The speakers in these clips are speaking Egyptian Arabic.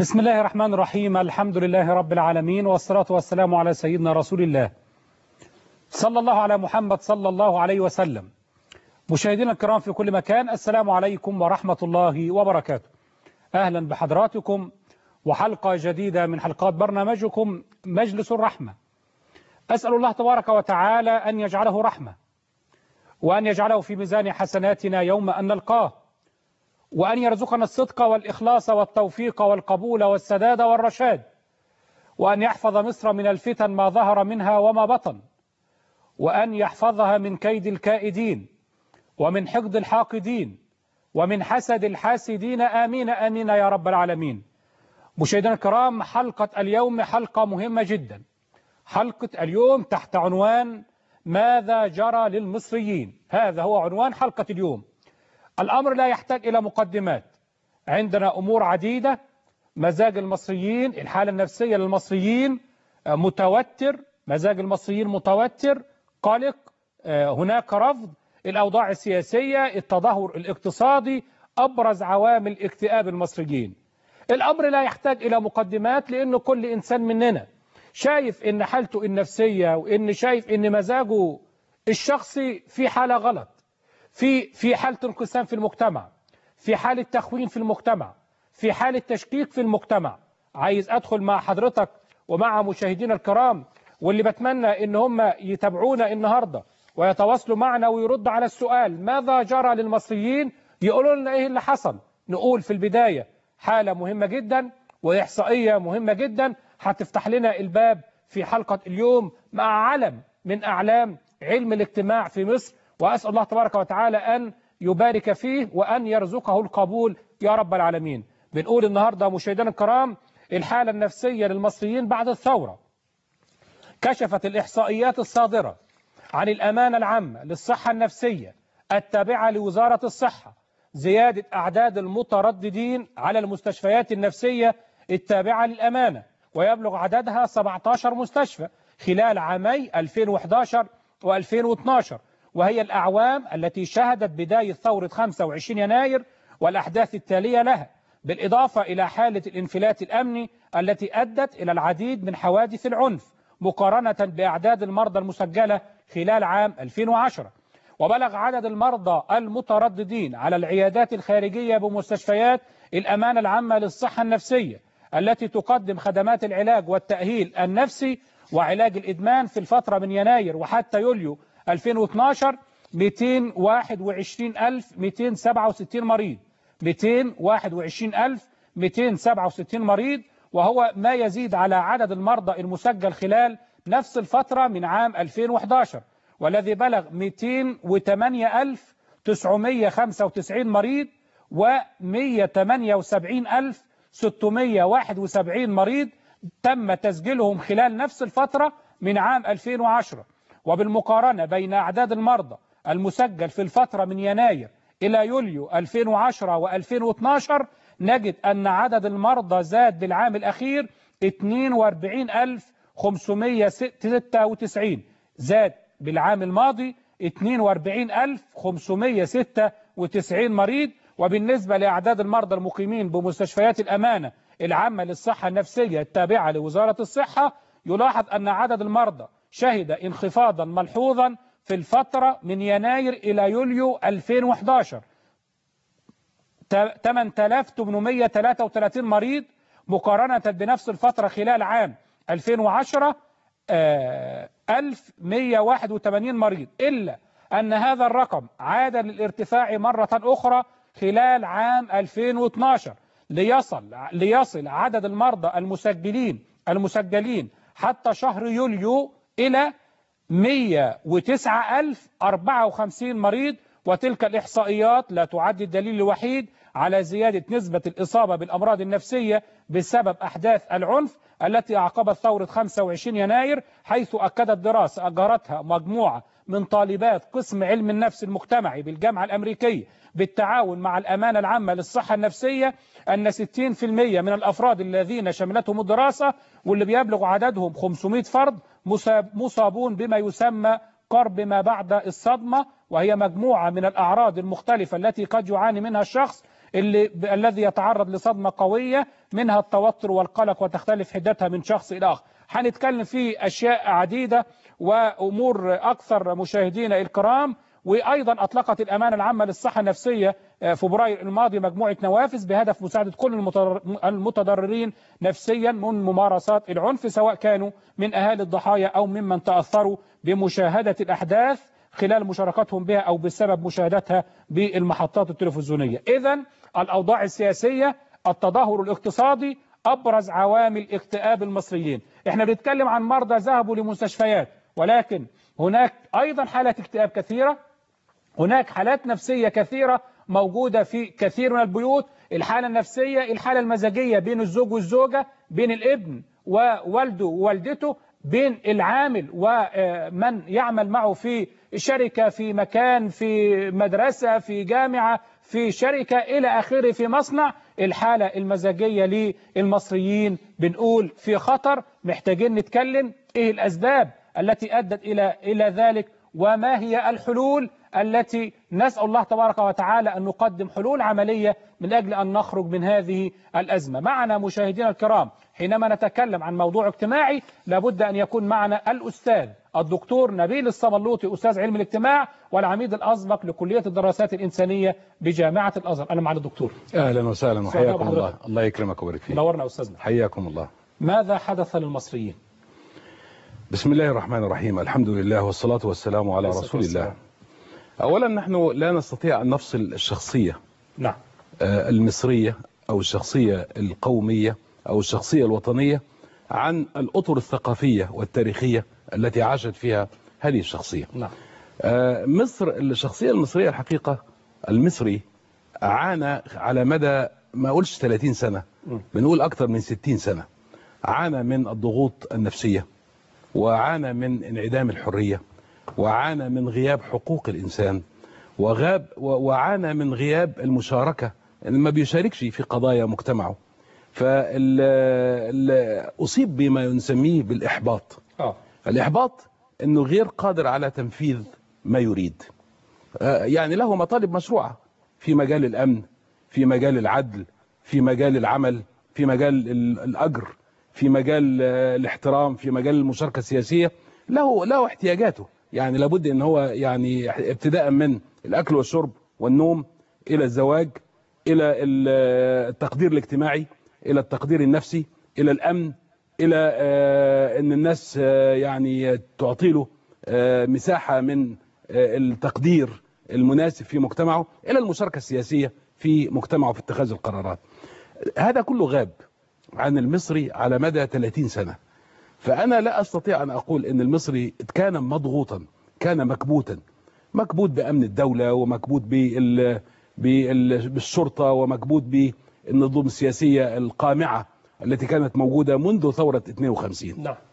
بسم الله الرحمن الرحيم الحمد لله رب العالمين والصلاة والسلام على سيدنا رسول الله صلى الله على محمد صلى الله عليه وسلم مشاهدينا الكرام في كل مكان السلام عليكم ورحمة الله وبركاته أهلا بحضراتكم وحلقة جديدة من حلقات برنامجكم مجلس الرحمة أسأل الله تبارك وتعالى أن يجعله رحمة وأن يجعله في ميزان حسناتنا يوم أن نلقاه وأن يرزقنا الصدق والإخلاص والتوفيق والقبول والسداد والرشاد وأن يحفظ مصر من الفتن ما ظهر منها وما بطن وأن يحفظها من كيد الكائدين ومن حقد الحاقدين ومن حسد الحاسدين آمين آمين يا رب العالمين مشاهدينا الكرام حلقة اليوم حلقة مهمة جدا حلقة اليوم تحت عنوان ماذا جرى للمصريين هذا هو عنوان حلقة اليوم الأمر لا يحتاج إلى مقدمات عندنا أمور عديدة مزاج المصريين الحالة النفسية للمصريين متوتر مزاج المصريين متوتر قلق هناك رفض الأوضاع السياسية التدهور الاقتصادي أبرز عوامل اكتئاب المصريين الأمر لا يحتاج إلى مقدمات لأن كل إنسان مننا شايف إن حالته النفسية وإن شايف إن مزاجه الشخصي في حالة غلط في في حالة انقسام في المجتمع في حالة تخوين في المجتمع في حالة تشكيك في المجتمع عايز أدخل مع حضرتك ومع مشاهدينا الكرام واللي بتمنى إن هم يتابعونا النهاردة ويتواصلوا معنا ويرد على السؤال ماذا جرى للمصريين يقولوا لنا إيه اللي حصل نقول في البداية حالة مهمة جدا وإحصائية مهمة جدا هتفتح لنا الباب في حلقة اليوم مع علم من أعلام علم الاجتماع في مصر وأسأل الله تبارك وتعالى أن يبارك فيه وأن يرزقه القبول يا رب العالمين بنقول النهاردة مشاهدينا الكرام الحالة النفسية للمصريين بعد الثورة كشفت الإحصائيات الصادرة عن الأمانة العامة للصحة النفسية التابعة لوزارة الصحة زيادة أعداد المترددين على المستشفيات النفسية التابعة للأمانة ويبلغ عددها 17 مستشفى خلال عامي 2011 و2012 وهي الأعوام التي شهدت بداية ثورة 25 يناير والأحداث التالية لها بالإضافة إلى حالة الانفلات الأمني التي أدت إلى العديد من حوادث العنف مقارنة بأعداد المرضى المسجلة خلال عام 2010 وبلغ عدد المرضى المترددين على العيادات الخارجية بمستشفيات الأمانة العامة للصحة النفسية التي تقدم خدمات العلاج والتأهيل النفسي وعلاج الإدمان في الفترة من يناير وحتى يوليو 2012 221267 مريض 221267 مريض وهو ما يزيد على عدد المرضى المسجل خلال نفس الفترة من عام 2011 والذي بلغ 208995 مريض و178671 مريض تم تسجيلهم خلال نفس الفترة من عام 2010 وبالمقارنة بين أعداد المرضى المسجل في الفترة من يناير إلى يوليو 2010 و2012 نجد أن عدد المرضى زاد بالعام الأخير 42596 زاد بالعام الماضي 42596 مريض وبالنسبة لأعداد المرضى المقيمين بمستشفيات الأمانة العامة للصحة النفسية التابعة لوزارة الصحة يلاحظ أن عدد المرضى شهد انخفاضا ملحوظا في الفترة من يناير إلى يوليو 2011 8833 مريض مقارنة بنفس الفترة خلال عام 2010 1181 مريض إلا أن هذا الرقم عاد للارتفاع مرة أخرى خلال عام 2012 ليصل ليصل عدد المرضى المسجلين المسجلين حتى شهر يوليو إلى 109054 مريض وتلك الإحصائيات لا تعد الدليل الوحيد على زيادة نسبة الإصابة بالأمراض النفسية بسبب أحداث العنف التي أعقبت ثورة 25 يناير حيث أكدت دراسة أجرتها مجموعة من طالبات قسم علم النفس المجتمعي بالجامعة الأمريكية بالتعاون مع الأمانة العامة للصحة النفسية أن 60% من الأفراد الذين شملتهم الدراسة واللي بيبلغ عددهم 500 فرد مصابون بما يسمى قرب ما بعد الصدمة وهي مجموعة من الأعراض المختلفة التي قد يعاني منها الشخص اللي ب- الذي يتعرض لصدمة قوية منها التوتر والقلق وتختلف حدتها من شخص إلى آخر هنتكلم في أشياء عديدة وأمور أكثر مشاهدينا الكرام وأيضا أطلقت الأمانة العامة للصحة النفسية آه، فبراير الماضي مجموعة نوافذ بهدف مساعدة كل المتضرر- المتضررين نفسيا من ممارسات العنف سواء كانوا من أهالي الضحايا أو ممن تأثروا بمشاهدة الأحداث خلال مشاركتهم بها أو بسبب مشاهدتها بالمحطات التلفزيونية إذا الأوضاع السياسية التدهور الاقتصادي أبرز عوامل اكتئاب المصريين احنا بنتكلم عن مرضى ذهبوا لمستشفيات ولكن هناك أيضا حالات اكتئاب كثيرة هناك حالات نفسية كثيرة موجودة في كثير من البيوت الحالة النفسية الحالة المزاجية بين الزوج والزوجة بين الابن ووالده ووالدته بين العامل ومن يعمل معه في شركة في مكان في مدرسة في جامعة في شركة إلى آخره في مصنع الحالة المزاجية للمصريين بنقول في خطر محتاجين نتكلم إيه الأسباب التي أدت إلى إلى ذلك وما هي الحلول التي نسأل الله تبارك وتعالى أن نقدم حلول عملية من أجل أن نخرج من هذه الأزمة معنا مشاهدينا الكرام حينما نتكلم عن موضوع اجتماعي لابد أن يكون معنا الأستاذ الدكتور نبيل الصملوطي أستاذ علم الاجتماع والعميد الأسبق لكلية الدراسات الإنسانية بجامعة الأزهر أنا معنا الدكتور اهلا وسهلا سلام وحياكم الله حضرتك. الله يكرمك ويبارك فيك نورنا أستاذنا حياكم الله ماذا حدث للمصريين بسم الله الرحمن الرحيم الحمد لله والصلاة والسلام على الصلاة رسول والسلام. الله أولا نحن لا نستطيع أن نفصل الشخصية نعم آه، المصرية أو الشخصية القومية أو الشخصية الوطنية عن الأطر الثقافية والتاريخية التي عاشت فيها هذه الشخصية نعم آه، مصر الشخصية المصرية الحقيقة المصري عانى على مدى ما أقولش 30 سنة م. بنقول أكثر من 60 سنة عانى من الضغوط النفسية وعانى من انعدام الحرية وعانى من غياب حقوق الإنسان وغاب و- وعانى من غياب المشاركة إن ما بيشاركش في قضايا مجتمعه فأصيب بما نسميه بالإحباط آه. الإحباط أنه غير قادر على تنفيذ ما يريد آه، يعني له مطالب مشروعة في مجال الأمن في مجال العدل في مجال العمل في مجال ال- الأجر في مجال آه، الاحترام في مجال المشاركة السياسية له له احتياجاته يعني لابد ان هو يعني ابتداء من الاكل والشرب والنوم الى الزواج الى ال- التقدير الاجتماعي الى التقدير النفسي الى الامن الى آه، ان الناس آه، يعني تعطي له آه، مساحه من آه، التقدير المناسب في مجتمعه الى المشاركه السياسيه في مجتمعه في اتخاذ القرارات. هذا كله غاب عن المصري على مدى 30 سنه. فانا لا استطيع ان اقول ان المصري كان مضغوطا كان مكبوتا مكبوت بامن الدوله ومكبوت بال بال- بالشرطه ومكبوت بالنظم السياسيه القامعه التي كانت موجوده منذ ثوره 52 نعم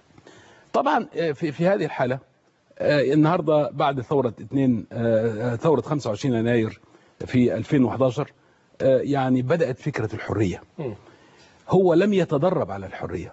طبعا آه، في في هذه الحاله آه، النهارده بعد ثوره 2 آه، آه، ثوره 25 يناير في 2011 آه، يعني بدات فكره الحريه مم. هو لم يتدرب على الحريه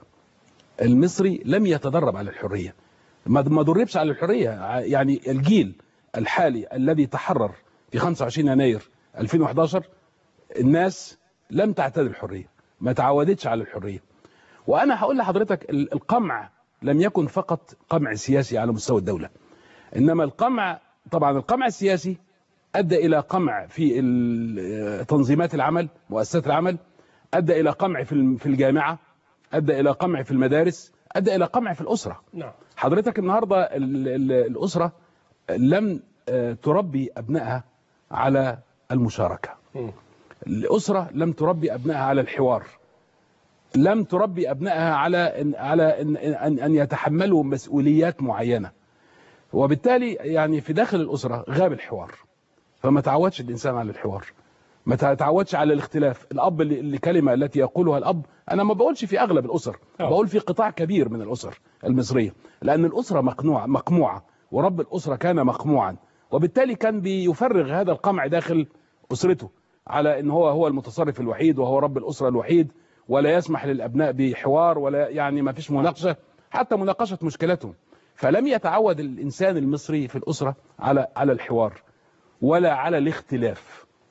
المصري لم يتدرب على الحريه ما ما دربش على الحريه ع- يعني الجيل الحالي الذي تحرر في 25 يناير 2011 الناس لم تعتاد الحريه ما تعودتش على الحريه وانا هقول لحضرتك ال- القمع لم يكن فقط قمع سياسي على مستوى الدوله انما القمع طبعا القمع السياسي ادى الى قمع في ال- تنظيمات العمل مؤسسات العمل ادى الى قمع في الم- في الجامعه ادى الى قمع في المدارس ادى الى قمع في الاسره نعم حضرتك النهارده ال- ال- الاسره لم آه، تربي ابنائها على المشاركه مم. الاسره لم تربي ابنائها على الحوار لم تربي ابنائها على ان على ان ان, أن يتحملوا مسؤوليات معينه وبالتالي يعني في داخل الاسره غاب الحوار فما تعودش الانسان على الحوار ما تعودش على الاختلاف الاب اللي اللي كلمه التي يقولها الاب انا ما بقولش في اغلب الاسر آه. بقول في قطاع كبير من الاسر المصريه لان الاسره مقنوعه مقموعه ورب الاسره كان مقموعا وبالتالي كان بيفرغ هذا القمع داخل اسرته على ان هو هو المتصرف الوحيد وهو رب الاسره الوحيد ولا يسمح للابناء بحوار ولا يعني ما فيش مناقشه حتى مناقشه مشكلاتهم فلم يتعود الانسان المصري في الاسره على على الحوار ولا على الاختلاف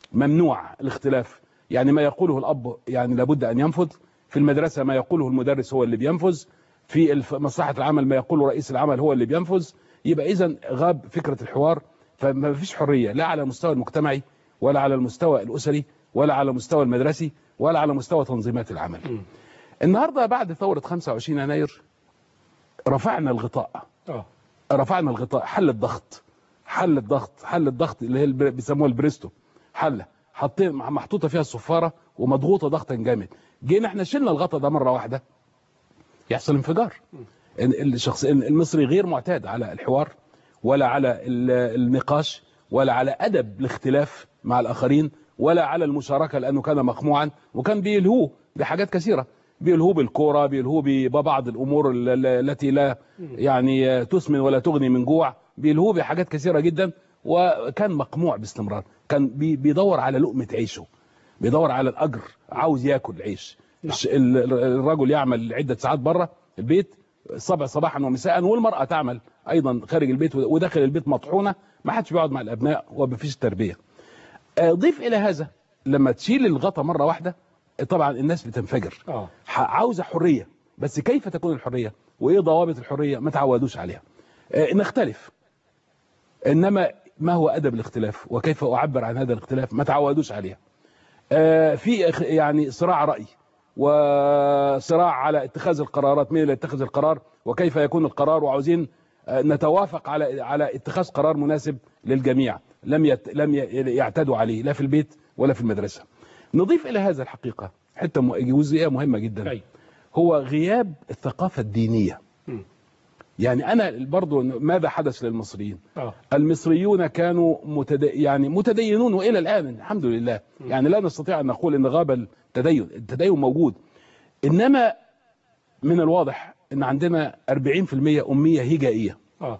ممنوع الاختلاف يعني ما يقوله الاب يعني لابد ان ينفذ في المدرسه ما يقوله المدرس هو اللي بينفذ في الف- مصلحه العمل ما يقوله رئيس العمل هو اللي بينفذ يبقى اذا غاب فكره الحوار فما فيش حريه لا على المستوى المجتمعي ولا على المستوى الاسري ولا على المستوى المدرسي ولا على مستوى تنظيمات العمل مم. النهارده بعد ثوره 25 يناير رفعنا الغطاء اه رفعنا الغطاء حل الضغط حل الضغط حل الضغط اللي هي البر- بيسموها البريستو حله حاطين محطوطه فيها الصفاره ومضغوطه ضغطا جامد جينا احنا شلنا الغطاء ده مره واحده يحصل انفجار ال- الشخص المصري غير معتاد على الحوار ولا على ال- النقاش ولا على ادب الاختلاف مع الاخرين ولا على المشاركه لانه كان مقموعا وكان بيلهوه بحاجات كثيره بيلهوه بالكوره بيلهوه ببعض الامور ال- ال- التي لا يعني تسمن ولا تغني من جوع بيلهوه بحاجات كثيره جدا وكان مقموع باستمرار كان بي- بيدور على لقمه عيشه بيدور على الاجر عاوز ياكل عيش الش- ال- ال- الرجل يعمل عده ساعات بره البيت صبع صباحا ومساء والمراه تعمل ايضا خارج البيت وداخل البيت مطحونه ما حدش بيقعد مع الابناء ومفيش تربيه آه، ضيف الى هذا لما تشيل الغطا مره واحده طبعا الناس بتنفجر اه ح- عاوزه حريه بس كيف تكون الحريه وايه ضوابط الحريه ما تعودوش عليها آه، نختلف انما ما هو ادب الاختلاف وكيف اعبر عن هذا الاختلاف ما تعودوش عليها آه، في إخ- يعني صراع راي وصراع على اتخاذ القرارات مين اللي يتخذ القرار وكيف يكون القرار وعاوزين آه، نتوافق على على اتخاذ قرار مناسب للجميع لم يت لم ي- يعتدوا عليه لا في البيت ولا في المدرسه نضيف الى هذا الحقيقه حته م- جزئيه مهمه جدا أي. هو غياب الثقافه الدينيه مم. يعني انا برضو ماذا حدث للمصريين اه المصريون كانوا متد... يعني متدينون والى الان الحمد لله يعني لا نستطيع ان نقول ان غاب التدين التدين موجود انما من الواضح ان عندنا 40% اميه هجائيه اه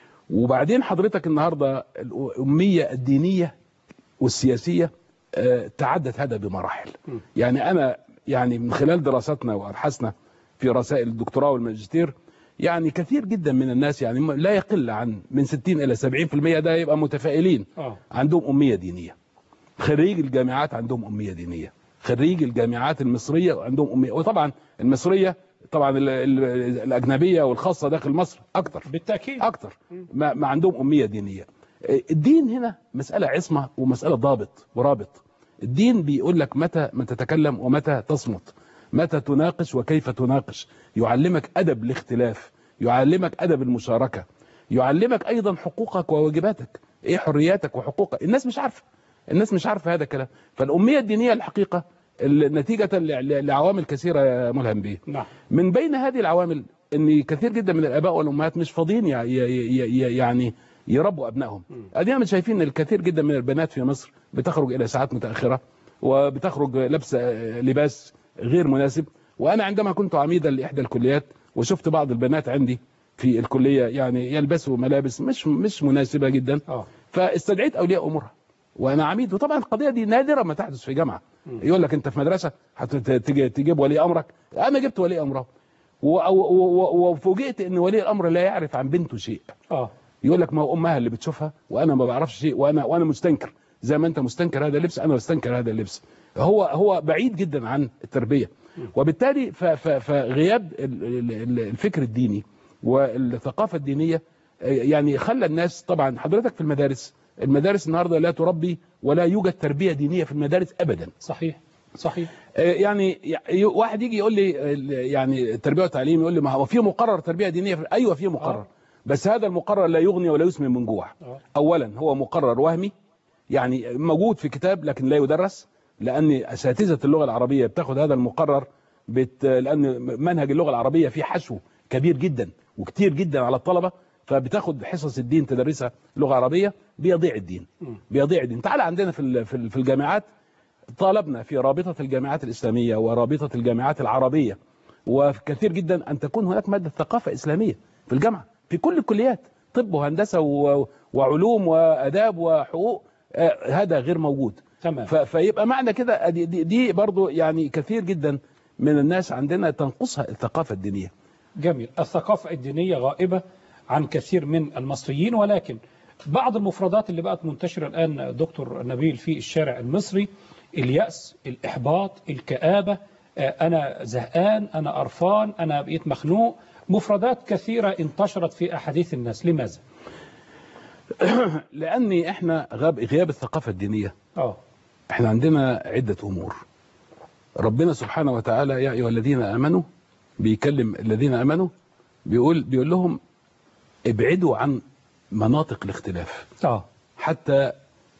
وبعدين حضرتك النهارده الاميه الدينيه والسياسيه آه، تعدت هذا بمراحل م. يعني انا يعني من خلال دراستنا وابحاثنا في رسائل الدكتوراه والماجستير يعني كثير جدا من الناس يعني لا يقل عن من 60 الى 70% ده يبقى متفائلين اه عندهم اميه دينيه خريج الجامعات عندهم اميه دينيه خريج الجامعات المصريه عندهم اميه وطبعا المصريه طبعا ال- ال- الاجنبيه والخاصه داخل مصر اكتر بالتاكيد اكتر ما, ما عندهم اميه دينيه الدين هنا مساله عصمه ومساله ضابط ورابط الدين بيقول لك متى ما تتكلم ومتى تصمت متى تناقش وكيف تناقش يعلمك ادب الاختلاف يعلمك ادب المشاركه يعلمك ايضا حقوقك وواجباتك ايه حرياتك وحقوقك الناس مش عارفه الناس مش عارفه هذا الكلام فالاميه الدينيه الحقيقه ال- نتيجه ل- ل- لعوامل كثيره يا ملهم بيه نعم من بين هذه العوامل ان كثير جدا من الاباء والامهات مش فاضيين يع- ي- ي- ي- يعني يربوا ابنائهم ادينا شايفين ان الكثير جدا من البنات في مصر بتخرج الى ساعات متاخره وبتخرج لابسه آه، لباس غير مناسب وانا عندما كنت عميدا لاحدى الكليات وشفت بعض البنات عندي في الكليه يعني يلبسوا ملابس مش مش مناسبه جدا اه فاستدعيت اولياء امورها وانا عميد وطبعا القضيه دي نادره ما تحدث في جامعه يقول لك انت في مدرسه هتجي تجيب ولي امرك انا جبت ولي امره و- و- و- وفوجئت ان ولي الامر لا يعرف عن بنته شيء اه يقول لك ما هو امها اللي بتشوفها وانا ما بعرفش شيء وانا وانا مستنكر زي ما انت مستنكر هذا اللبس انا بستنكر هذا اللبس هو هو بعيد جدا عن التربيه وبالتالي ف- ف- فغياب ال- ال- ال- الفكر الديني والثقافه الدينيه آه، يعني خلى الناس طبعا حضرتك في المدارس المدارس النهارده لا تربي ولا يوجد تربيه دينيه في المدارس ابدا صحيح صحيح آه، يعني ي- واحد يجي يقول لي آه، يعني التربيه والتعليم يقول لي ما هو في مقرر تربيه دينيه في- ايوه في مقرر آه. بس هذا المقرر لا يغني ولا يسمن من جوع آه. اولا هو مقرر وهمي يعني موجود في كتاب لكن لا يدرس لان اساتذه اللغه العربيه بتاخد هذا المقرر بت... لان منهج اللغه العربيه فيه حشو كبير جدا وكتير جدا على الطلبه فبتاخد حصص الدين تدرسها لغه عربيه بيضيع الدين مم. بيضيع الدين تعال عندنا في ال- في ال- في الجامعات طالبنا في رابطه الجامعات الاسلاميه ورابطه الجامعات العربيه وكثير جدا ان تكون هناك ماده ثقافه اسلاميه في الجامعه في كل الكليات طب وهندسه و... وعلوم واداب وحقوق آه، هذا غير موجود تمام ف... فيبقى معنى كده دي, دي, دي برضو يعني كثير جدا من الناس عندنا تنقصها الثقافه الدينيه جميل الثقافة الدينية غائبة عن كثير من المصريين ولكن بعض المفردات اللي بقت منتشرة الآن دكتور نبيل في الشارع المصري اليأس الإحباط الكآبة آه، أنا زهقان أنا قرفان أنا بقيت مخنوق مفردات كثيرة انتشرت في أحاديث الناس لماذا؟ لأني إحنا غاب غياب الثقافة الدينية آه احنا عندنا عدة امور ربنا سبحانه وتعالى يا ايها الذين امنوا بيكلم الذين امنوا بيقول بيقول لهم ابعدوا عن مناطق الاختلاف آه حتى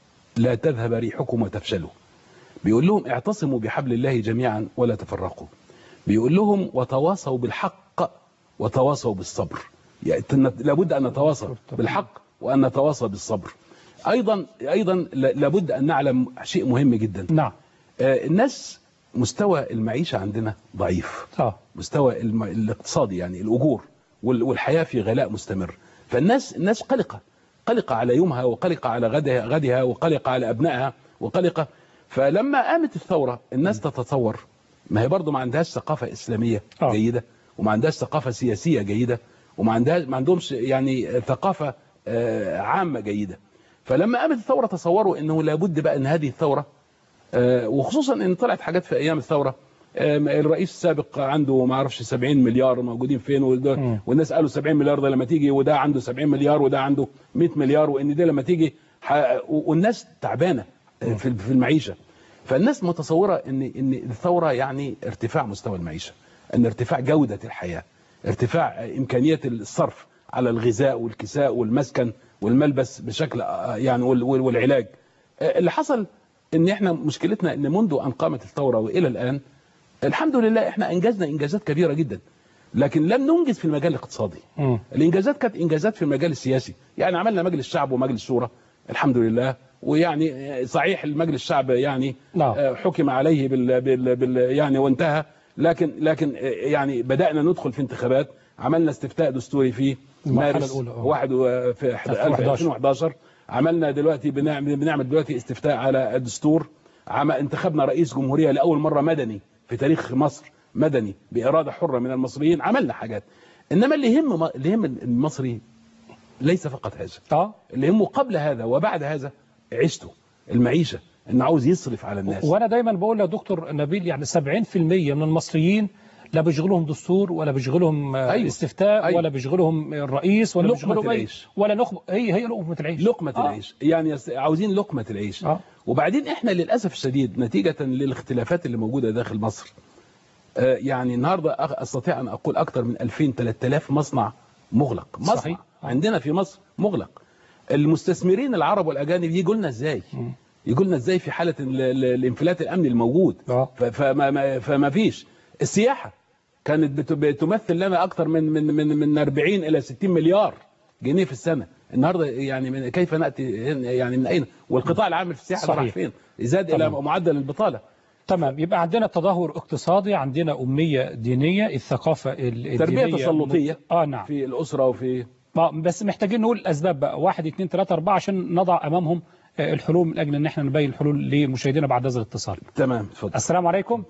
لا تذهب ريحكم وتفشلوا بيقول لهم اعتصموا بحبل الله جميعا ولا تفرقوا بيقول لهم وتواصوا بالحق وتواصوا بالصبر يعني تن- لابد ان نتواصى بالحق وان نتواصى بالصبر ايضا ايضا ل- لابد ان نعلم شيء مهم جدا نعم آه، الناس مستوى المعيشه عندنا ضعيف آه مستوى الم... الاقتصادي يعني الاجور وال... والحياه في غلاء مستمر فالناس الناس قلقه قلقه على يومها وقلقه على غدها غدها وقلقه على ابنائها وقلقه فلما قامت الثوره الناس تتصور ما هي برضه ما عندهاش ثقافه اسلاميه آه. جيده وما عندهاش ثقافه سياسيه جيده وما عندهاش ما عندهمش يعني ثقافه آه، عامه جيده فلما قامت الثوره تصوروا انه لابد بقى ان هذه الثوره آه، وخصوصا ان طلعت حاجات في ايام الثوره آه، الرئيس السابق عنده ما اعرفش 70 مليار موجودين فين وده- مم. والناس قالوا 70 مليار ده لما تيجي وده عنده 70 مليار وده عنده 100 مليار وان دي لما تيجي ح- والناس تعبانه آه، في في المعيشه فالناس متصوره ان ان الثوره يعني ارتفاع مستوى المعيشه ان ارتفاع جوده الحياه ارتفاع آه، امكانيه الصرف على الغذاء والكساء والمسكن والملبس بشكل آه، يعني وال- وال- والعلاج آه، اللي حصل ان احنا مشكلتنا ان منذ ان قامت الثوره والى الان الحمد لله احنا انجزنا انجازات كبيره جدا لكن لم ننجز في المجال الاقتصادي مم. الانجازات كانت انجازات في المجال السياسي يعني عملنا مجلس شعب ومجلس شورى الحمد لله ويعني آه، صحيح المجلس الشعب يعني نعم. آه، حكم عليه بال بال بال يعني وانتهى لكن لكن آه، يعني بدانا ندخل في انتخابات عملنا استفتاء دستوري في المرحلة مارس الأولى، آه. واحد و- في 2011. 2011 عملنا دلوقتي بنعمل بنعمل دلوقتي استفتاء على الدستور عم انتخبنا رئيس جمهوريه لاول مره مدني في تاريخ مصر مدني باراده حره من المصريين عملنا حاجات انما اللي يهم اللي يهم المصري ليس فقط هذا آه اللي يهمه قبل هذا وبعد هذا عيشته المعيشه انه عاوز يصرف على الناس وانا دايما بقول يا دكتور نبيل يعني 70% من المصريين لا بيشغلهم دستور ولا بيشغلهم آه، أيوة. استفتاء أيوة. ولا بيشغلهم الرئيس ولا لقمة بيشغلهم أي- العيش. ولا لقمه هي هي لقمه العيش لقمة آه. العيش يعني يس- عاوزين لقمة العيش آه. وبعدين احنا للأسف الشديد نتيجة للاختلافات اللي موجودة داخل مصر آه، يعني النهاردة أخ- أستطيع أن أقول أكثر من 2000 3000 مصنع مغلق مصنع صحيح. آه. عندنا في مصر مغلق المستثمرين العرب والأجانب يجوا لنا إزاي مم. يجوا لنا إزاي في حالة ال- ال- الانفلات الأمني الموجود آه. ف- فما ما- فما فيش السياحة كانت بت- بتمثل لنا أكثر من من من من 40 إلى 60 مليار جنيه في السنة النهارده يعني من كيف ناتي يعني من اين والقطاع العام في السياحه ده راح صحيح. فين زاد الى تمام. معدل البطاله تمام يبقى عندنا تدهور اقتصادي عندنا أمية دينية الثقافة ال- تربيه الدينية تسلطيه اه نعم في الاسره وفي آه، بس محتاجين نقول الأسباب بقى واحد اثنين ثلاثة أربعة عشان نضع أمامهم آه، الحلول من أجل أن احنا نبين الحلول لمشاهدينا بعد هذا الاتصال تمام اتفضل السلام عليكم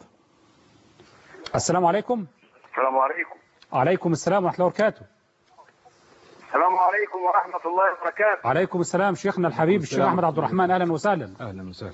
السلام عليكم السلام عليكم عليكم السلام ورحمة الله وبركاته السلام عليكم ورحمة الله وبركاته عليكم السلام شيخنا الحبيب الشيخ السلام. أحمد عبد الرحمن أهلا وسهلا اهلا وسهلا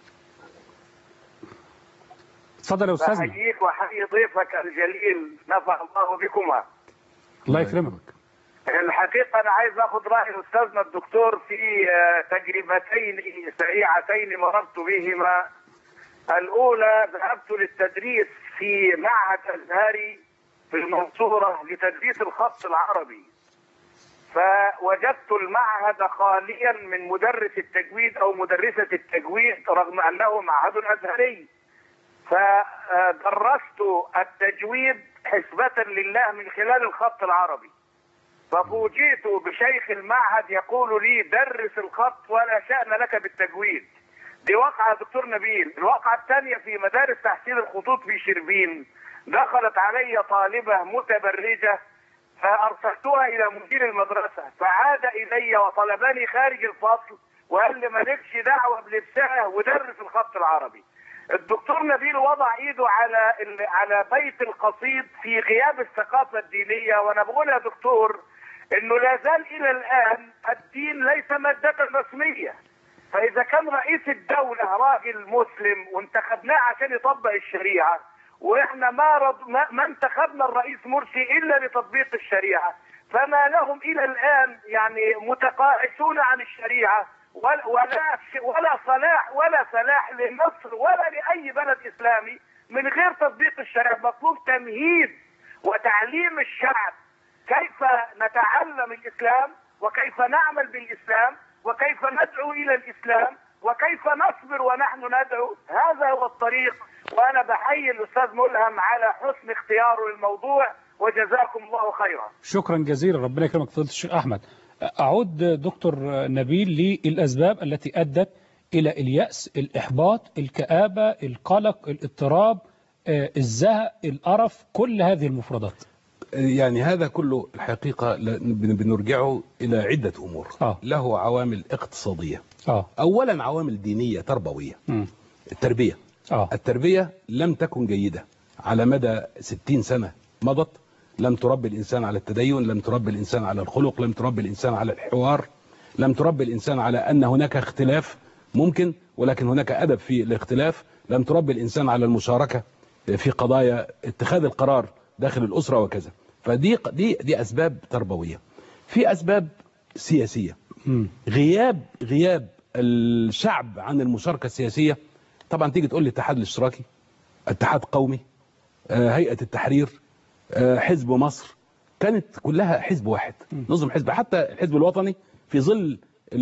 اتفضل يا أستاذنا بحييك وحيي ضيفك الجليل نفع الله بكما الله يكرمك الحقيقة أنا عايز أخذ رأي أستاذنا الدكتور في آه، تجربتين سريعتين مررت بهما الأولى ذهبت للتدريس في معهد أزهري في المنصورة لتدريس الخط العربي فوجدت المعهد خاليا من مدرس التجويد أو مدرسة التجويد رغم أنه معهد أزهري فدرست التجويد حسبة لله من خلال الخط العربي ففوجئت بشيخ المعهد يقول لي درس الخط ولا شأن لك بالتجويد دي واقعة يا دكتور نبيل الواقعة الثانية في مدارس تحسين الخطوط في شربين دخلت علي طالبة متبرجة فأرسلتها إلى مدير المدرسة فعاد إلي وطلبني خارج الفصل وقال لي مالكش دعوة بلبسها ودرس الخط العربي الدكتور نبيل وضع ايده على ال- على بيت القصيد في غياب الثقافه الدينيه وانا بقول يا دكتور انه لا زال الى الان الدين ليس مادة رسمية فاذا كان رئيس الدولة راجل مسلم وانتخبناه عشان يطبق الشريعة واحنا ما, رض... ما, ما انتخبنا الرئيس مرسي الا لتطبيق الشريعة فما لهم الى الان يعني متقاعسون عن الشريعة ولا ولا ولا صلاح ولا صلاح لمصر ولا لاي بلد اسلامي من غير تطبيق الشريعة مطلوب تمهيد وتعليم الشعب كيف نتعلم الاسلام وكيف نعمل بالاسلام وكيف ندعو الى الاسلام وكيف نصبر ونحن ندعو هذا هو الطريق وانا بحيي الاستاذ ملهم على حسن اختياره للموضوع وجزاكم الله خيرا شكرا جزيلا ربنا يكرمك فضيله الشيخ احمد اعود دكتور نبيل للاسباب التي ادت الى الياس الاحباط الكابه القلق الاضطراب آه، الزهق القرف كل هذه المفردات يعني هذا كله الحقيقة ل- بن- بنرجعه إلى عدة أمور آه. له عوامل اقتصادية اه أولا عوامل دينية تربوية مم. التربية اه التربية لم تكن جيدة على مدى 60 سنة مضت لم تربي الإنسان على التدين لم تربي الإنسان على الخلق لم تربي الإنسان على الحوار لم تربي الإنسان على أن هناك اختلاف ممكن ولكن هناك أدب في الاختلاف لم تربي الإنسان على المشاركة في قضايا اتخاذ القرار داخل الأسرة وكذا فدي دي دي أسباب تربوية في أسباب سياسية مم. غياب غياب الشعب عن المشاركة السياسية طبعا تيجي تقول لي الاتحاد الاشتراكي اتحاد قومي آه، هيئة التحرير آه، حزب مصر كانت كلها حزب واحد نظم حزب حتى الحزب الوطني في ظل ال-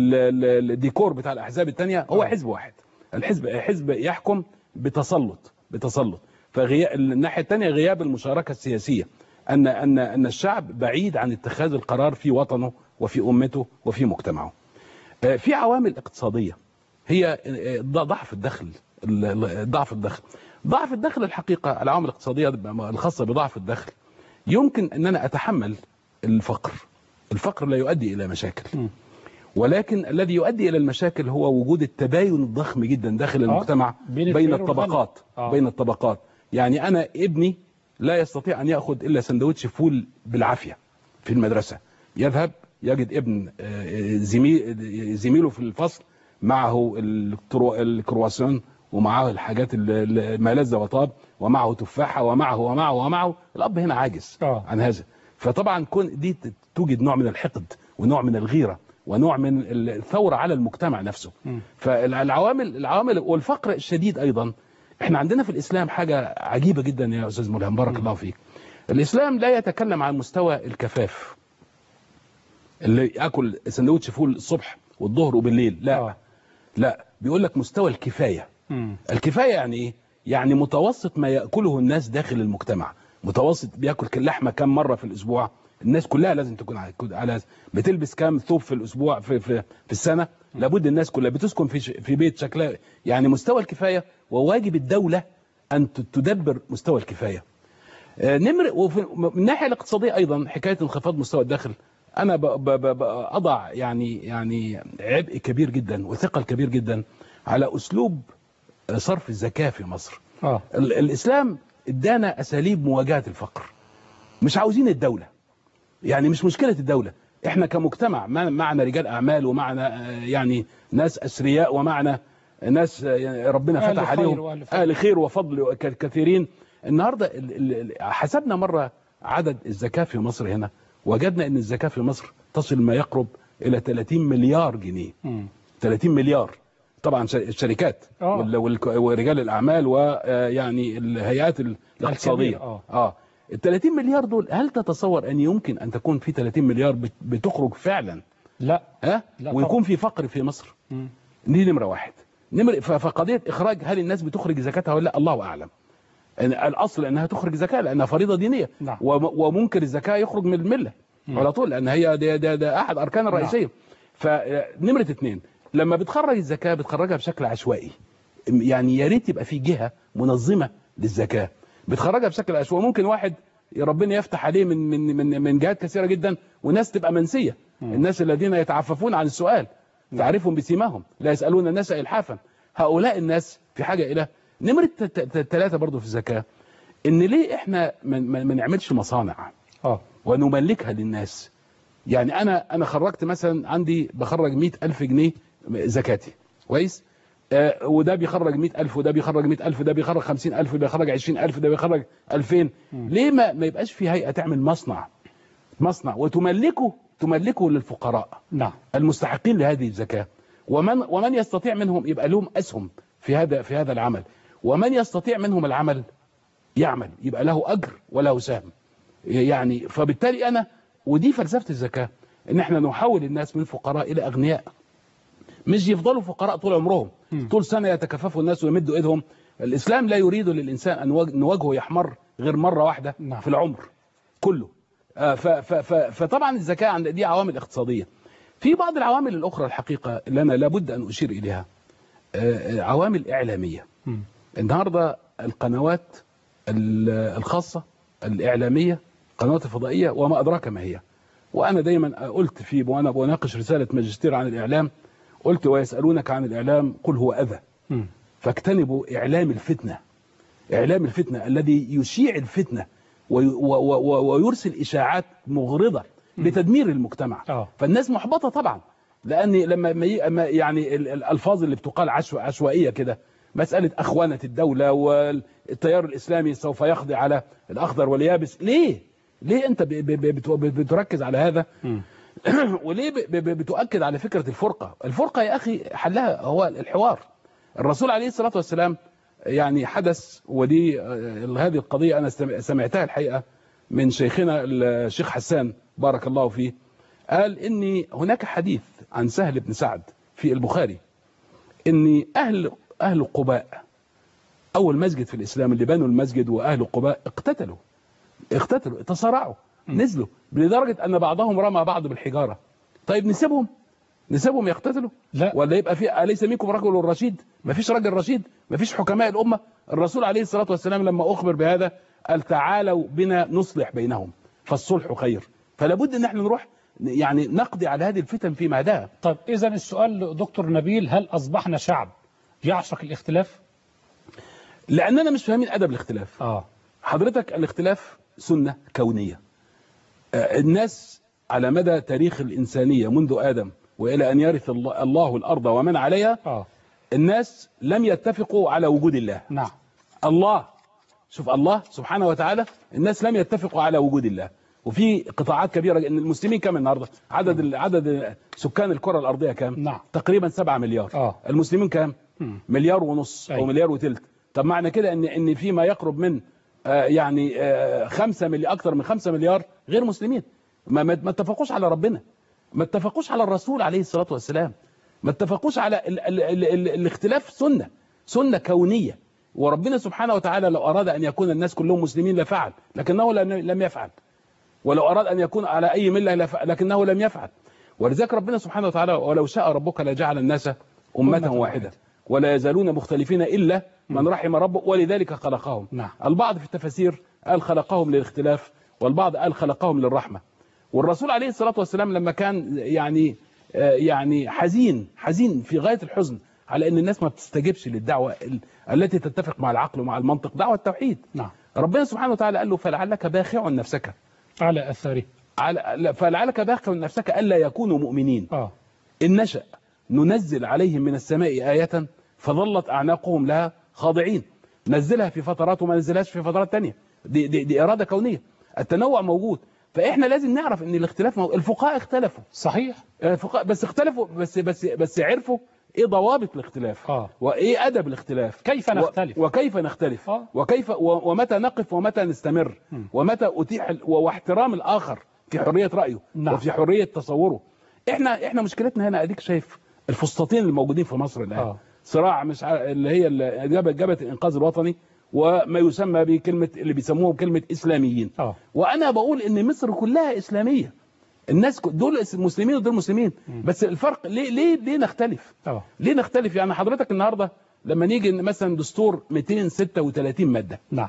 ال- الديكور بتاع الأحزاب التانية هو حزب واحد الحزب حزب يحكم بتسلط بتسلط فغياب الناحية التانية غياب المشاركة السياسية أن أن أن الشعب بعيد عن اتخاذ القرار في وطنه وفي أمته وفي مجتمعه آه، في عوامل اقتصادية هي آه، ضعف الدخل ال- ال- ضعف الدخل ضعف الدخل الحقيقة العوامل الاقتصادية الخاصة بضعف الدخل يمكن ان انا اتحمل الفقر الفقر لا يؤدي الى مشاكل مم. ولكن الذي يؤدي الى المشاكل هو وجود التباين الضخم جدا داخل المجتمع بين بين الفقير والغني. الطبقات آه. بين الطبقات يعني انا ابني لا يستطيع ان ياخذ الا سندوتش فول بالعافيه في المدرسه يذهب يجد ابن آه، زميل زميله في الفصل معه الكرو- الكرواسون ومعه الحاجات ال- ال- ما لذ وطاب ومعه تفاحه ومعه ومعه ومعه الاب هنا عاجز آه. عن هذا فطبعا كون دي ت- توجد نوع من الحقد ونوع من الغيره ونوع من الثوره على المجتمع نفسه مم. فالعوامل العوامل والفقر الشديد ايضا احنا عندنا في الاسلام حاجه عجيبه جدا يا استاذ ملهم بارك الله فيك الاسلام لا يتكلم عن مستوى الكفاف اللي ياكل سندوتش فول الصبح والظهر وبالليل لا آه. لا بيقول لك مستوى الكفايه مم. الكفايه يعني ايه يعني متوسط ما ياكله الناس داخل المجتمع متوسط بياكل كل لحمه كم مره في الاسبوع الناس كلها لازم تكون على على هذا. بتلبس كام ثوب في الاسبوع في في, في السنه لابد الناس كلها بتسكن في ش- في بيت شكلها يعني مستوى الكفايه وواجب الدوله ان ت- تدبر مستوى الكفايه آه، نمر وفي من الناحيه الاقتصاديه ايضا حكايه انخفاض مستوى الدخل انا ب- ب- ب- ب- اضع يعني يعني عبء كبير جدا وثقل كبير جدا على اسلوب آه، صرف الزكاه في مصر اه ال- الاسلام ادانا اساليب مواجهه الفقر مش عاوزين الدوله يعني مش مشكله الدوله احنا كمجتمع ما- معنا رجال اعمال ومعنا آه، يعني ناس اثرياء ومعنا ناس آه، يعني ربنا أهل فتح خير عليهم وأهل فضل. اهل خير وفضل ك- كثيرين النهارده ال- ال- ال- حسبنا مره عدد الزكاه في مصر هنا وجدنا ان الزكاه في مصر تصل ما يقرب الى 30 مليار جنيه مم. 30 مليار طبعا ش- الشركات آه. وال- والك- ورجال الاعمال ويعني الهيئات ال- الاقتصاديه الكبير، آه. اه ال 30 مليار دول هل تتصور ان يمكن ان تكون في 30 مليار بت- بتخرج فعلا لا ها لا ويكون في فقر في مصر مم. دي نمره واحد نمره ف- فقضيه اخراج هل الناس بتخرج زكاتها ولا لا الله اعلم إن الاصل انها تخرج زكاه لانها فريضه دينيه نعم. وم- ومنكر الزكاه يخرج من المله على طول لان هي ده, ده, ده احد اركان الرئيسيه فنمره اثنين لما بتخرج الزكاه بتخرجها بشكل عشوائي يعني يا ريت يبقى في جهه منظمه للزكاه بتخرجها بشكل عشوائي ممكن واحد ربنا يفتح عليه من من من من جهات كثيره جدا وناس تبقى منسيه الناس الذين يتعففون عن السؤال تعرفهم بسيماهم لا يسالون الناس الحافا هؤلاء الناس في حاجه الى نمره ثلاثه برضو في الزكاه ان ليه احنا ما ما- ما نعملش مصانع اه ونملكها للناس يعني انا انا خرجت مثلا عندي بخرج 100000 جنيه زكاتي كويس آه وده بيخرج 100000 وده بيخرج 100000 وده بيخرج 50000 وده بيخرج 20000 وده بيخرج 2000 ليه ما ما يبقاش في هيئه تعمل مصنع مصنع وتملكه تملكه للفقراء نعم المستحقين لهذه الزكاة ومن ومن يستطيع منهم يبقى لهم أسهم في هذا في هذا العمل ومن يستطيع منهم العمل يعمل يبقى له أجر وله سهم يعني فبالتالي أنا ودي فلسفة الزكاة إن احنا نحول الناس من فقراء إلى أغنياء مش يفضلوا فقراء طول عمرهم مم. طول سنة يتكففوا الناس ويمدوا إيدهم الإسلام لا يريد للإنسان أن وج- أن وجهه يحمر غير مرة واحدة نعم. في العمر كله آه، ف- ف- ف- فطبعا الزكاة عند دي عوامل اقتصادية في بعض العوامل الأخرى الحقيقة اللي أنا لابد أن أشير إليها آه، آه، عوامل إعلامية مم. النهاردة القنوات ال- الخاصة الإعلامية قنوات الفضائية وما أدراك ما هي وأنا دايما قلت في وأنا بناقش رسالة ماجستير عن الإعلام قلت ويسألونك عن الإعلام قل هو أذى مم. فاجتنبوا إعلام الفتنة إعلام الفتنة الذي يشيع الفتنة وي- و- و- و- ويرسل إشاعات مغرضة لتدمير المجتمع آه. فالناس محبطة طبعا لأن لما ما ي- ما يعني ال- الألفاظ اللي بتقال عشو- عشوائية كده مسألة أخوانة الدولة والتيار الإسلامي سوف يقضي على الأخضر واليابس ليه؟ ليه أنت ب- ب- ب- بت- بتركز على هذا مم. وليه ب- ب- بتؤكد على فكرة الفرقة الفرقة يا أخي حلها هو الحوار الرسول عليه الصلاة والسلام يعني حدث ودي آه، هذه القضية أنا استم- سمعتها الحقيقة من شيخنا الشيخ حسان بارك الله فيه قال إني هناك حديث عن سهل بن سعد في البخاري إن أهل أهل قباء أول مسجد في الإسلام اللي بنوا المسجد وأهل قباء اقتتلوا اقتتلوا تصارعوا نزلوا لدرجة أن بعضهم رمى بعض بالحجارة طيب نسيبهم نسيبهم يقتتلوا لا. ولا يبقى في أليس منكم رجل رشيد ما فيش راجل رشيد ما فيش حكماء الأمة الرسول عليه الصلاة والسلام لما أخبر بهذا قال تعالوا بنا نصلح بينهم فالصلح خير فلا بد ان احنا نروح يعني نقضي على هذه الفتن في مهدها طيب إذا السؤال دكتور نبيل هل أصبحنا شعب يعشق الاختلاف؟ لاننا مش فاهمين ادب الاختلاف آه حضرتك الاختلاف سنة كونية آه، الناس على مدى تاريخ الإنسانية منذ آدم وإلى أن يرث الله الله الأرض ومن عليها آه الناس لم يتفقوا على وجود الله نعم الله شوف الله سبحانه وتعالى الناس لم يتفقوا على وجود الله وفي قطاعات كبيرة ان المسلمين كم النهارده عدد عدد سكان الكرة الأرضية كم نعم. تقريبا 7 مليار آه. المسلمين كم مم. مليار ونص او أيوة. مليار وثلث طب معنى كده ان ان في ما يقرب من آه، يعني آه، خمسة مليار اكثر من خمسة مليار غير مسلمين ما ما ما اتفقوش على ربنا ما اتفقوش على الرسول عليه الصلاة والسلام ما اتفقوش على ال ال ال ال الاختلاف سنة سنة كونية وربنا سبحانه وتعالى لو أراد أن يكون الناس كلهم مسلمين لفعل لكنه لم لم يفعل ولو أراد أن يكون على أي ملة لفعل لكنه لم يفعل ولذلك ربنا سبحانه وتعالى ولو شاء ربك لجعل الناس أمة أمة واحدة واحدة. ولا يزالون مختلفين إلا من رحم ربه ولذلك خلقهم نعم. البعض في التفاسير قال خلقهم للاختلاف والبعض قال خلقهم للرحمة والرسول عليه الصلاة والسلام لما كان يعني آه، يعني حزين حزين في غاية الحزن على أن الناس ما بتستجبش للدعوة ال- التي تتفق مع العقل ومع المنطق دعوة التوحيد نعم ربنا سبحانه وتعالى قال له فلعلك باخع نفسك على أثره على فلعلك باخع نفسك ألا يكونوا مؤمنين آه إن نشأ ننزل عليهم من السماء آية فظلت أعناقهم لها خاضعين نزلها في فترات وما نزلهاش في فترات تانية دي, دي, دي إرادة كونية التنوع موجود فإحنا لازم نعرف إن الاختلاف موجود. الفقهاء اختلفوا صحيح الفقهاء بس اختلفوا بس بس بس عرفوا ايه ضوابط الاختلاف آه. وايه ادب الاختلاف كيف نختلف؟ و... وكيف نختلف آه. وكيف و... ومتى نقف ومتى نستمر مم. ومتى اتيح ال... و... واحترام الاخر في حريه رايه نعم. وفي حريه تصوره احنا احنا مشكلتنا هنا اديك شايف الفسطاطين الموجودين في مصر الان آه. صراع مش ع... اللي هي ال- جبهه جبهه الانقاذ الوطني وما يسمى بكلمه اللي بيسموه كلمه اسلاميين آه. وانا بقول ان مصر كلها اسلاميه الناس ك- دول اس- مسلمين ودول مسلمين بس الفرق ليه ليه ليه نختلف آه ليه نختلف يعني حضرتك النهارده لما نيجي إن مثلا دستور 236 ماده نعم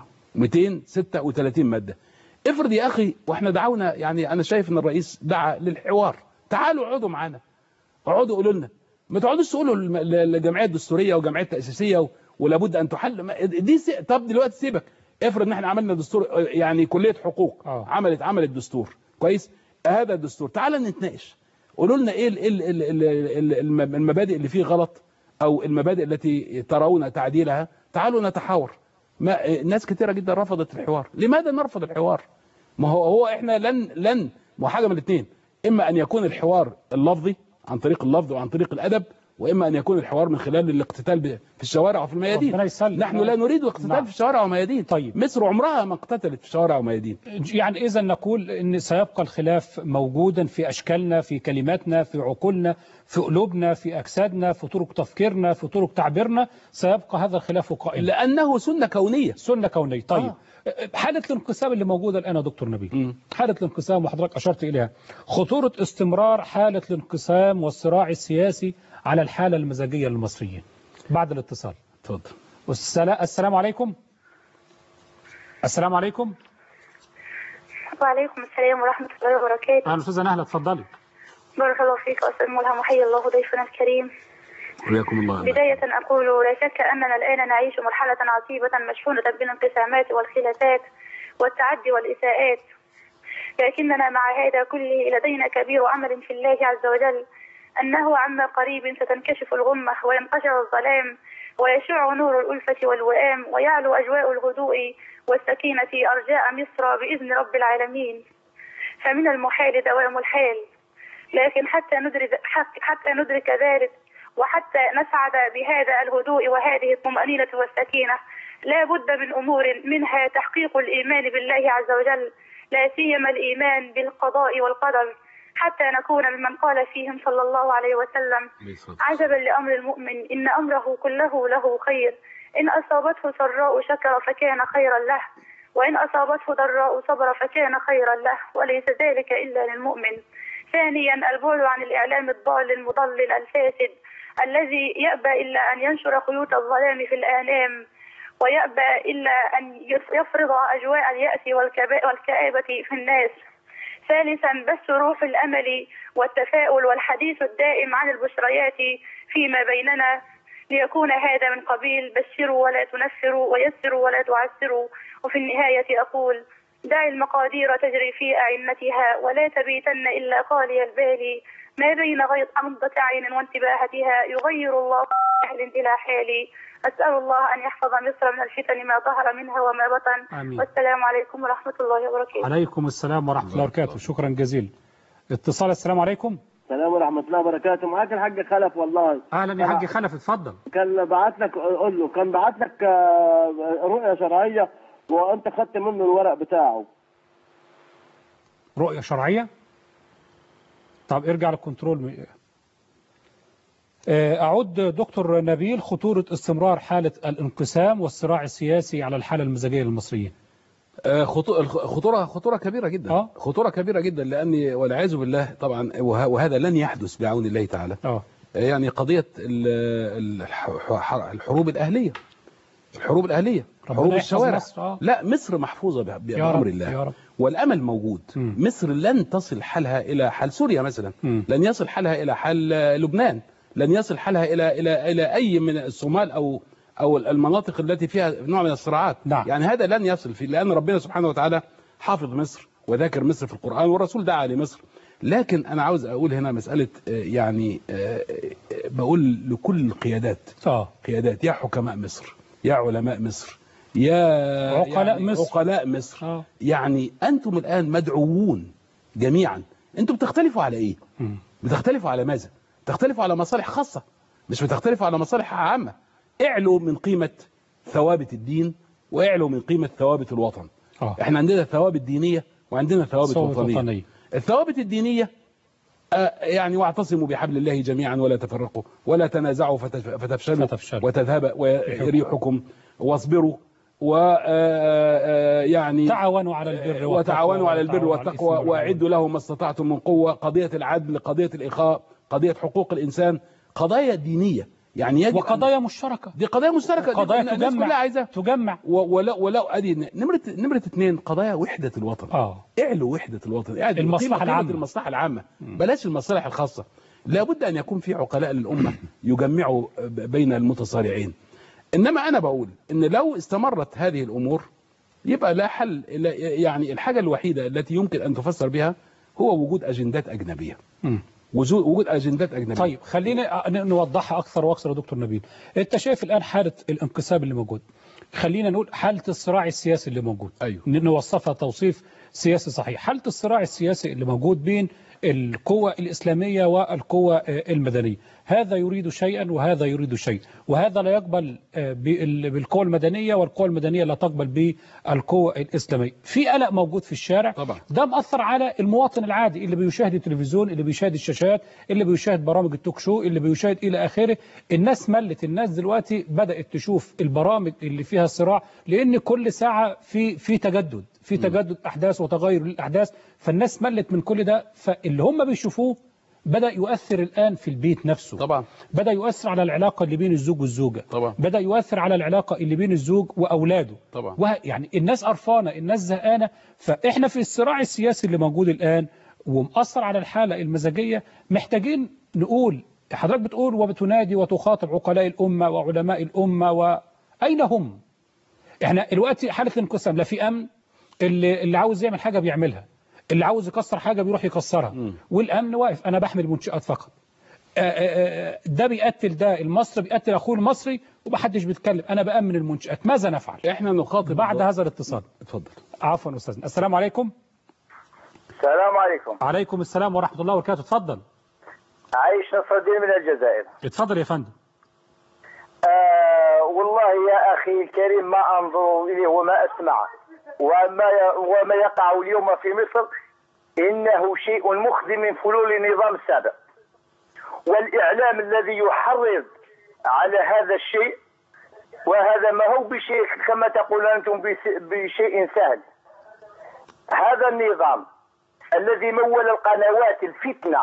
236 ماده افرض يا اخي واحنا دعونا يعني انا شايف ان الرئيس دعا للحوار تعالوا اقعدوا معانا اقعدوا قولوا لنا ما تقعدوش تقولوا الم- ل- للجمعيه الدستوريه والجمعيه التاسيسيه و- ولابد ان تحل ما- دي سي... طب دلوقتي سيبك افرض ان احنا عملنا دستور يعني كليه حقوق آه. عملت عملت دستور كويس هذا الدستور تعال نتناقش قولوا لنا ايه ال- ال- ال- ال- ال- الم- المبادئ اللي فيه غلط او المبادئ التي ترون تعديلها تعالوا نتحاور ما ناس كثيره جدا رفضت الحوار لماذا نرفض الحوار ما هو هو احنا لن لن ما هو حاجه من الاثنين اما ان يكون الحوار اللفظي عن طريق اللفظ وعن طريق الادب واما ان يكون الحوار من خلال الاقتتال ب- في الشوارع وفي الميادين ربنا يسلم. نحن لا نريد الاقتتال نعم. في الشوارع وميادين طيب. مصر عمرها ما اقتتلت في الشوارع وميادين يعني إذا نقول أن سيبقى الخلاف موجودا في أشكالنا في كلماتنا في عقولنا في قلوبنا في أجسادنا في طرق تفكيرنا في طرق تعبيرنا سيبقى هذا الخلاف قائما لانه سنه كونيه سنة كونية طيب حالة الانقسام اللي موجودة الآن يا دكتور نبيل مم. حالة الانقسام وحضرتك أشرت إليها خطورة استمرار حالة الانقسام والصراع السياسي على الحالة المزاجية للمصريين بعد الاتصال اتفضل والسلام السلام عليكم السلام عليكم وعليكم السلام ورحمة الله وبركاته أهلا أستاذة نهلة اتفضلي بارك الله فيك أستاذ ملهم وحيا الله ضيفنا الكريم حياكم الله بداية أقول لا شك أننا الآن نعيش مرحلة عصيبة مشحونة بالانقسامات والخلافات والتعدي والإساءات لكننا مع هذا كله لدينا كبير أمل في الله عز وجل أنه عما قريب ستنكشف الغمة وينقشع الظلام ويشع نور الألفة والوئام ويعلو أجواء الهدوء والسكينة أرجاء مصر بإذن رب العالمين فمن المحال دوام الحال لكن حتى ندرك حتى ندرك ذلك وحتى نسعد بهذا الهدوء وهذه الطمأنينة والسكينة لا بد من أمور منها تحقيق الإيمان بالله عز وجل لا سيما الإيمان بالقضاء والقدر حتى نكون ممن قال فيهم صلى الله عليه وسلم عجبا لأمر المؤمن إن أمره كله له خير إن أصابته سراء شكر فكان خيرا له وإن أصابته ضراء صبر فكان خيرا له وليس ذلك إلا للمؤمن ثانيا البعد عن الإعلام الضال المضلل الفاسد الذي يأبى إلا أن ينشر خيوط الظلام في الآلام ويأبى إلا أن يفرض أجواء اليأس والكبا- والكآبة في الناس ثالثا بث روح الأمل والتفاؤل والحديث الدائم عن البشريات فيما بيننا ليكون هذا من قبيل بشروا ولا تنفروا ويسروا ولا تعسروا وفي النهاية أقول دع المقادير تجري في أعنتها ولا تبيتن إلا خالي البال ما بين غيظ غمضة عين وانتباهتها يغير الله من حال إلى حال أسأل الله أن يحفظ مصر من الفتن ما ظهر منها وما بطن آمين. والسلام عليكم ورحمة الله وبركاته عليكم السلام ورحمة الله وبركاته شكرا جزيلا اتصال السلام عليكم السلام ورحمة الله وبركاته معاك الحاج خلف والله أهلا يا حاج خلف اتفضل كان بعت لك قول له كان بعت لك آه، رؤية شرعية وانت خدت منه الورق بتاعه رؤية شرعية طب ارجع للكنترول آه، أعود دكتور نبيل خطورة استمرار حالة الانقسام والصراع السياسي على الحالة المزاجية للمصريين آه، خطو- الخ- خطورة خطورة كبيرة جدا آه. خطورة كبيرة جدا لأن والعياذ بالله طبعا وه- وهذا لن يحدث بعون الله تعالى اه يعني قضية ال- الح- الحروب الأهلية الحروب الأهلية ربنا حروب يحفظ الشوارع مصر، آه. لا مصر محفوظة ب- يا بأمر رب، الله يا رب. والأمل موجود مم. مصر لن تصل حالها إلى حال سوريا مثلا مم. لن يصل حالها إلى حال آه، لبنان لن يصل حالها إلى إلى إلى أي من الصومال أو أو المناطق التي فيها نوع من الصراعات نعم. يعني هذا لن يصل فيه لأن ربنا سبحانه وتعالى حافظ مصر وذاكر مصر في القرآن والرسول دعا لمصر لكن أنا عاوز أقول هنا مسألة آه، يعني آه، آه، بقول لكل القيادات اه قيادات يا حكماء مصر يا علماء مصر يا عقلاء يعني مصر. عقلاء مصر آه. يعني أنتم الآن مدعوون جميعا أنتم بتختلفوا على إيه مم. بتختلفوا على ماذا بتختلفوا على مصالح خاصة مش بتختلفوا على مصالح عامة اعلوا من قيمة ثوابت الدين واعلوا من قيمة ثوابت الوطن اه احنا عندنا ثوابت دينية وعندنا ثوابت ثوابت وطنية وطنية. الثوابت الدينية آه، يعني واعتصموا بحبل الله جميعا ولا تفرقوا ولا تنازعوا فتف- فتفشلوا فتفشلوا. وتذهب وريحكم واصبروا و آه، آه، يعني تعاونوا على البر والتقوى وتعاونوا على البر وتعاونوا على الإثم والتقوى والعدوان. واعدوا لهم ما استطعتم من قوه قضيه العدل قضيه الاخاء قضيه حقوق الانسان قضايا دينيه يعني يجب أن- وقضايا مشتركة دي قضايا مشتركه دي قضايا الناس كلها تجمع عايزاها تجمع و- ولو ولو ادي نمره نمره اثنين قضايا وحده الوطن اه اعلوا وحده الوطن اعلوا المصلحة قيمة- قيمة العامة. المصلحه العامه بلاش المصالح الخاصه لابد ان يكون في عقلاء للامه يجمعوا ب- بين المتصارعين انما انا بقول ان لو استمرت هذه الامور يبقى لا حل إلا- يعني الحاجه الوحيده التي يمكن ان تفسر بها هو وجود اجندات اجنبيه مم. وزو- وجود اجندات اجنبيه طيب خلينا ن- نوضحها اكثر واكثر يا دكتور نبيل انت شايف الان حاله الانقسام اللي موجود خلينا نقول حاله الصراع السياسي اللي موجود أيوه. ن- نوصفها توصيف سياسي صحيح حاله الصراع السياسي اللي موجود بين القوى الإسلامية والقوى آه، المدنية هذا يريد شيئا وهذا يريد شيء وهذا لا يقبل آه، بال- بالقوى المدنية والقوى المدنية لا تقبل بالقوى الإسلامية في قلق موجود في الشارع طبعا. ده مأثر على المواطن العادي اللي بيشاهد التلفزيون اللي بيشاهد الشاشات اللي بيشاهد برامج التوك شو اللي بيشاهد إلى آخره الناس ملت الناس دلوقتي بدأت تشوف البرامج اللي فيها صراع لأن كل ساعة في في تجدد في تجدد أحداث وتغير للأحداث فالناس ملت من كل ده فاللي هم بيشوفوه بدأ يؤثر الآن في البيت نفسه طبعا بدأ يؤثر على العلاقة اللي بين الزوج والزوجة طبعا. بدأ يؤثر على العلاقة اللي بين الزوج وأولاده طبعا. وه... يعني الناس قرفانة الناس زهقانة فإحنا في الصراع السياسي اللي موجود الآن ومأثر على الحالة المزاجية محتاجين نقول حضرتك بتقول وبتنادي وتخاطب عقلاء الأمة وعلماء الأمة وأين هم احنا دلوقتي حالة الانقسام لا في أمن اللي, اللي عاوز يعمل حاجة بيعملها اللي عاوز يكسر حاجة بيروح يكسرها والأمن واقف أنا بحمل منشآت فقط آه، آه، آه، ده بيقتل ده المصري بيقتل أخوه المصري ومحدش بيتكلم أنا بأمن المنشآت ماذا نفعل احنا نخاطب بعد هذا الاتصال اتفضل عفوا أستاذنا السلام عليكم السلام عليكم عليكم السلام ورحمة الله وبركاته اتفضل عايش نصر الدين من الجزائر اتفضل يا فندم آه والله يا أخي الكريم ما أنظر إليه وما أسمع وما وما يقع اليوم في مصر إنه شيء مخزي من فلول النظام السابق والإعلام الذي يحرض على هذا الشيء وهذا ما هو بشيء كما تقول أنتم بس- بشيء سهل هذا النظام الذي مول القنوات الفتنة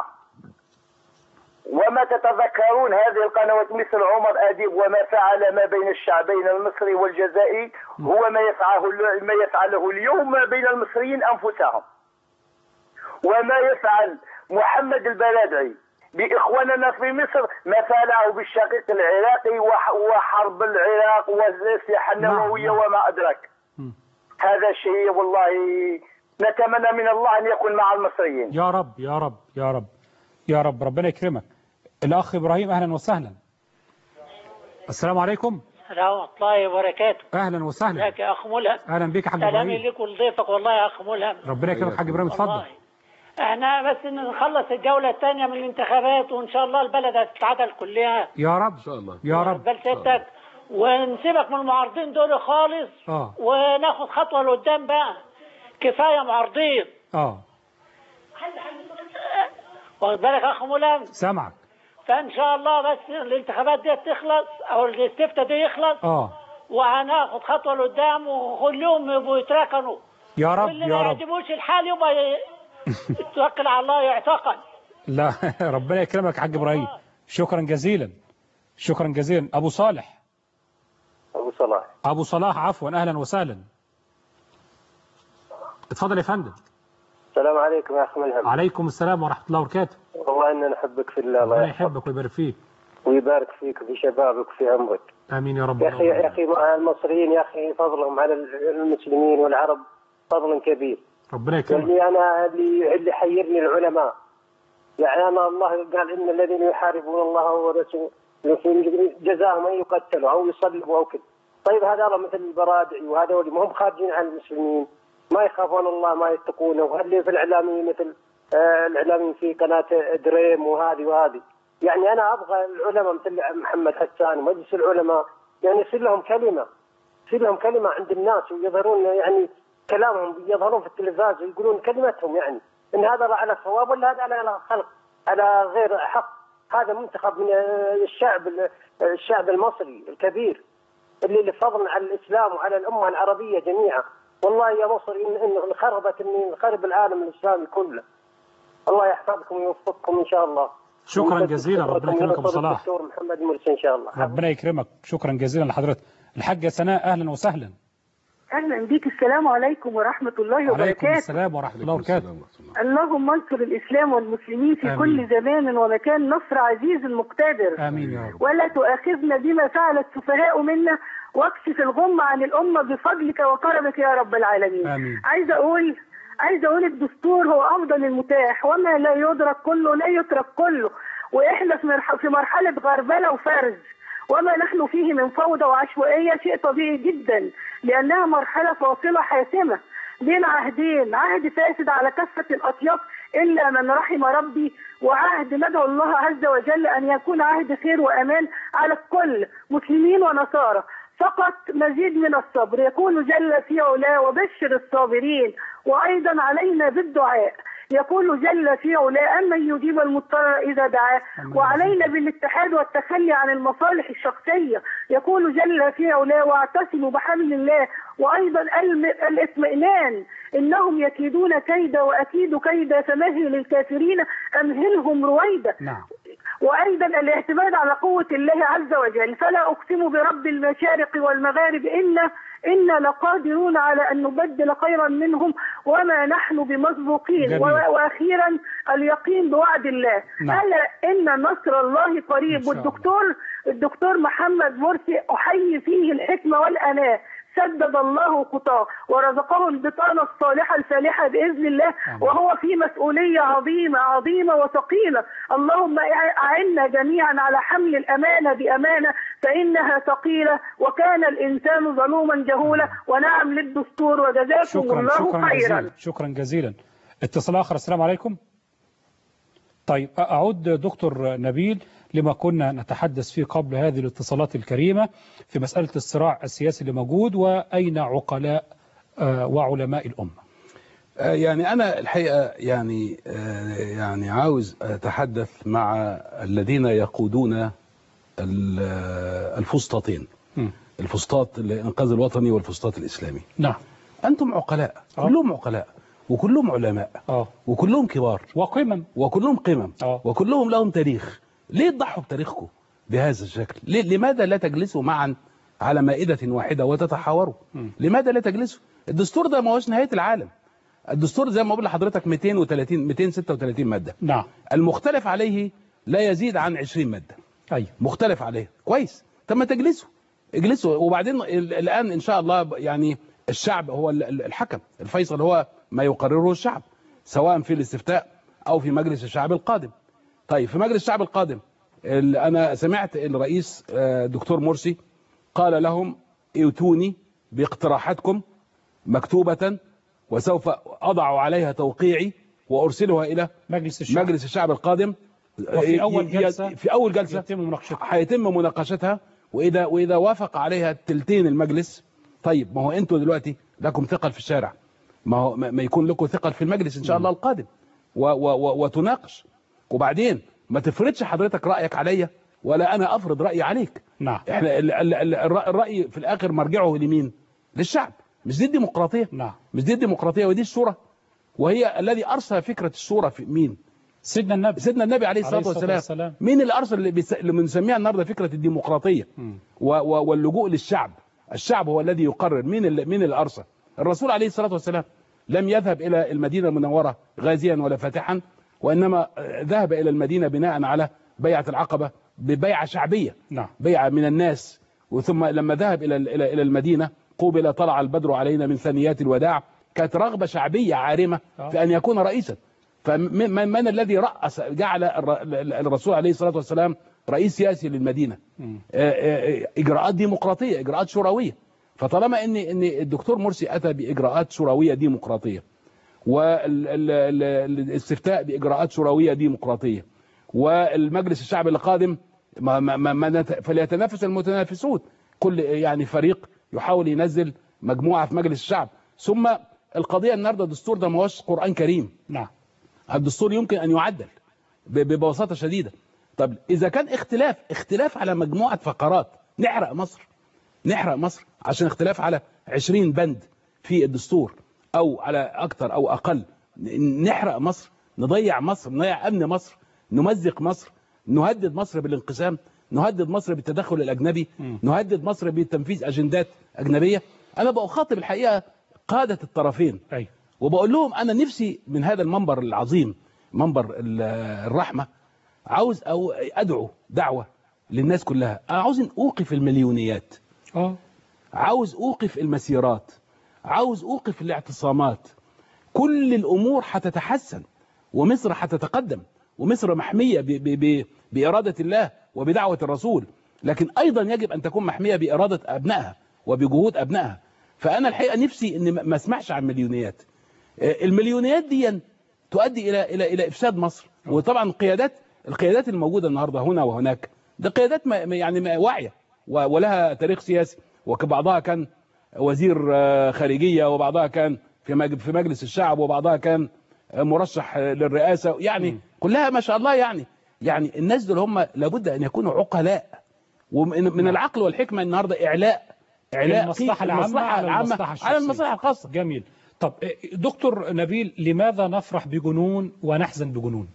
وما تتذكرون هذه القنوات مثل عمر أديب وما فعل ما بين الشعبين المصري والجزائري هو ما يفعله ما يفعله اليوم ما بين المصريين أنفسهم وما يفعل محمد البلادعي بإخواننا في مصر ما فعله بالشقيق العراقي وح- وحرب العراق والأسلحة نعم، النووية نعم. وما أدرك هذا شيء والله نتمنى من الله أن يكون مع المصريين يا رب يا رب يا رب يا رب ربنا يكرمك الأخ إبراهيم أهلا وسهلا السلام عليكم ورحمة الله وبركاته أهلا وسهلا ازيك يا أخ ملهم أهلا بك يا حاج سلامي إبراهيم لك ولضيفك والله يا أخ ملهم ربنا يكرمك حاج إبراهيم اتفضل والله احنا بس إن نخلص الجولة الثانية من الانتخابات وإن شاء الله البلد هتتعدل كلها يا رب ان شاء الله يا رب بل ستك ونسيبك من المعارضين دول خالص آه. وناخد خطوة لقدام بقى كفاية معارضين آه واخد بالك يا أخ ملهم سامعك فإن شاء الله بس الانتخابات دي تخلص أو الاستفتاء دي يخلص آه وهناخد خطوة لقدام وكلهم يبقوا يتركنوا يا رب واللي يا ما رب يعجبوش الحال يبقى ي- يتوكل على الله يعتقل لا ربنا يكرمك يا حاج إبراهيم شكرا جزيلا شكرا جزيلا أبو صالح أبو صلاح أبو صلاح عفوا أهلا وسهلا اتفضل يا فندم السلام عليكم يا أخ ملهم عليكم السلام ورحمة الله وبركاته والله إننا نحبك في الله ربنا الله يحفظك يحبك ويبارك فيك ويبارك فيك وفي شبابك وفي عمرك آمين يا رب يا أخي يا أخي المصريين يا أخي فضلهم على المسلمين والعرب فضل كبير ربنا يكرمك واللي أنا اللي اللي حيرني العلماء يعني أنا الله قال إن الذين يحاربون الله ورسوله جزاهم أن يقتلوا أو يصلبوا أو كذا طيب هذا مثل البرادعي وهذول ما هم خارجين عن المسلمين ما يخافون الله ما يتقونه وهل في الإعلاميين مثل آه، الإعلاميين في قناة دريم وهذه وهذه يعني أنا أبغى العلماء مثل محمد حسان ومجلس العلماء يعني يصير لهم كلمة يصير لهم كلمة عند الناس ويظهرون يعني كلامهم يظهرون في التلفاز ويقولون كلمتهم يعني ان هذا على صواب ولا هذا على خلق على غير حق هذا منتخب من الشعب الشعب المصري الكبير اللي اللي فضل على الاسلام وعلى الامه العربيه جميعا والله يا مصر ان ان انخربت ان انخرب العالم الاسلامي كله الله يحفظكم ويوفقكم ان شاء الله شكرا ويسدد جزيلا ربنا خطوكم يكرمك ابو وينصر صلاح الدكتور محمد مرسي ان شاء الله ربنا يكرمك شكرا جزيلا لحضرتك الحاجة سناء أهلا وسهلا اهلا بيك السلام عليكم ورحمه الله عليكم وبركاته السلام ورحمة الله وبركاته اللهم انصر الاسلام والمسلمين في آمين. كل زمان ومكان نصر عزيز مقتدر آمين يا رب ولا تؤاخذنا بما فعل السفهاء منا واكشف الغم عن الامه بفضلك وكرمك يا رب العالمين آمين. عايزه اقول عايزه اقول الدستور هو افضل المتاح وما لا يدرك كله لا يترك كله واحنا في مرح- في مرحله غربله وفرز وما نحن فيه من فوضى وعشوائيه شيء طبيعي جدا لانها مرحله فاصله حاسمه بين عهدين عهد فاسد على كافه الاطياف الا من رحم ربي وعهد ندعو الله عز وجل ان يكون عهد خير وامان على الكل مسلمين ونصارى فقط مزيد من الصبر يقول جل في علاه وبشر الصابرين وايضا علينا بالدعاء يقول جل في علاه أمن يجيب المضطر إذا دعاه وعلينا بالاتحاد والتخلي عن المصالح الشخصية يقول جل في علاه واعتصموا بحبل الله وأيضا الم- الاطمئنان إنهم يكيدون كيدا وأكيد كيدا فمهل الكافرين أمهلهم رويدا نعم وأيضا الاعتماد على قوة الله عز وجل فلا أقسم برب المشارق والمغارب إن إنا لقادرون على أن نبدل خيرا منهم وما نحن بمسبوقين جميل. و- وأخيرا اليقين بوعد الله نعم. ألا إن نصر الله إن قريب شاء الله. والدكتور الدكتور محمد مرسي أحيي فيه الحكمة والأناة سدد الله خطاه ورزقه البطانة الصالحة الفالحة بإذن الله آمين. وهو في مسؤولية عظيمة عظيمة وثقيلة اللهم أعنا جميعا على حمل الأمانة بأمانة فإنها ثقيلة وكان الإنسان ظلوما جهولا ونعم للدستور وجزاكم شكرا الله شكرا خيرا جزيلا شكرا جزيلا اتصال آخر السلام عليكم طيب أعود دكتور نبيل لما كنا نتحدث فيه قبل هذه الاتصالات الكريمة في مسألة الصراع السياسي اللي موجود وأين عقلاء آه، وعلماء الأمة آه، يعني أنا الحقيقة يعني آه، يعني عاوز أتحدث مع الذين يقودون ال- آه، الفسطاطين مم. الفسطاط الإنقاذ الوطني والفسطاط الإسلامي نعم أنتم عقلاء آه. كلهم عقلاء وكلهم علماء اه وكلهم كبار وقمم وكلهم قمم آه. وكلهم لهم تاريخ ليه تضحوا بتاريخكم بهذا الشكل ليه لماذا لا تجلسوا معا على مائدة واحدة وتتحاوروا مم. لماذا لا تجلسوا الدستور ده ما هوش نهاية العالم الدستور زي ما بقول لحضرتك 230 236 مادة نعم المختلف عليه لا يزيد عن 20 مادة أيوه مختلف عليه كويس طب ما تجلسوا اجلسوا وبعدين ال- الآن إن شاء الله يعني الشعب هو ال- ال- الحكم الفيصل هو ما يقرره الشعب سواء في الاستفتاء أو في مجلس الشعب القادم طيب في مجلس الشعب القادم ال- أنا سمعت الرئيس آه، دكتور مرسي قال لهم ائتوني باقتراحاتكم مكتوبة وسوف أضع عليها توقيعي وأرسلها إلى مجلس الشعب مجلس الشعب القادم وفي أول ي- ي- جلسة في أول جلسة يتم مناقشتها هيتم مناقشتها واذا واذا وافق عليها تلتين المجلس طيب ما هو انتوا دلوقتي لكم ثقل في الشارع ما هو ما ما يكون لكم ثقل في المجلس ان شاء الله القادم و و و وتناقش وبعدين ما تفرضش حضرتك رايك عليا ولا انا افرض رايي عليك نعم احنا ال ال ال الرأ- الراي في الاخر مرجعه لمين للشعب مش دي الديمقراطيه نعم مش دي الديمقراطيه ودي الشورى وهي الذي ارسل فكره الشورى في مين سيدنا النبي سيدنا النبي عليه عليه الصلاه الصلاة والسلام والسلام. مين اللي ارسل اللي, بيس... اللي بنسميها النهارده فكره الديمقراطيه مم. و... و... واللجوء للشعب الشعب هو الذي يقرر مين اللي... مين اللي ارسل الرسول عليه الصلاه والسلام لم يذهب الى المدينه المنوره غازيا ولا فاتحا وانما آه، ذهب الى المدينه بناء على بيعه العقبه ببيعه شعبيه نعم بيعه من الناس وثم لما ذهب الى الى الى المدينه قوبل طلع البدر علينا من ثنيات الوداع كانت رغبه شعبيه عارمه آه. في ان يكون رئيسا فمن من الذي رأس جعل الر- الرسول عليه الصلاه والسلام رئيس سياسي للمدينه مم. آه، آه، اجراءات ديمقراطيه اجراءات شورويه فطالما ان ان الدكتور مرسي اتى باجراءات شورويه ديمقراطيه والاستفتاء باجراءات شورويه ديمقراطيه والمجلس الشعبي القادم ما ما ما ما نت- فليتنافس المتنافسون كل يعني فريق يحاول ينزل مجموعه في مجلس الشعب ثم القضيه النهارده الدستور ده ما هوش قران كريم نعم الدستور يمكن ان يعدل ب- ببساطه شديده طب اذا كان اختلاف اختلاف على مجموعه فقرات نحرق مصر نحرق مصر عشان اختلاف على 20 بند في الدستور او على اكثر او اقل ن- نحرق مصر نضيع مصر نضيع امن مصر نمزق مصر نهدد مصر بالانقسام نهدد مصر بالتدخل الاجنبي مم. نهدد مصر بتنفيذ اجندات اجنبيه انا بخاطب الحقيقه قاده الطرفين أيوه وبقول لهم انا نفسي من هذا المنبر العظيم منبر ال- الرحمه عاوز أو ادعو دعوه للناس كلها انا عاوز اوقف المليونيات اه عاوز اوقف المسيرات عاوز اوقف الاعتصامات كل الامور هتتحسن ومصر هتتقدم ومصر محميه ب ب ب باراده الله وبدعوه الرسول لكن ايضا يجب ان تكون محميه باراده ابنائها وبجهود ابنائها فانا الحقيقه نفسي ان ما اسمعش عن مليونيات آه، المليونيات دي تؤدي الى الى الى افساد مصر وطبعا القيادات القيادات الموجوده النهارده هنا وهناك ده قيادات ما ما- يعني ما- واعيه و- ولها تاريخ سياسي وبعضها كان وزير آه، خارجيه وبعضها كان في مج- في مجلس الشعب وبعضها كان آه، مرشح آه، للرئاسه يعني كلها ما شاء الله يعني يعني الناس دول هم لابد ان يكونوا عقلاء ومن من العقل والحكمه النهارده اعلاء اعلاء المصلحة العامة المصلحه على العامه المصلحة على الشخصية. المصلحه الخاصه جميل طب آه، دكتور نبيل لماذا نفرح بجنون ونحزن بجنون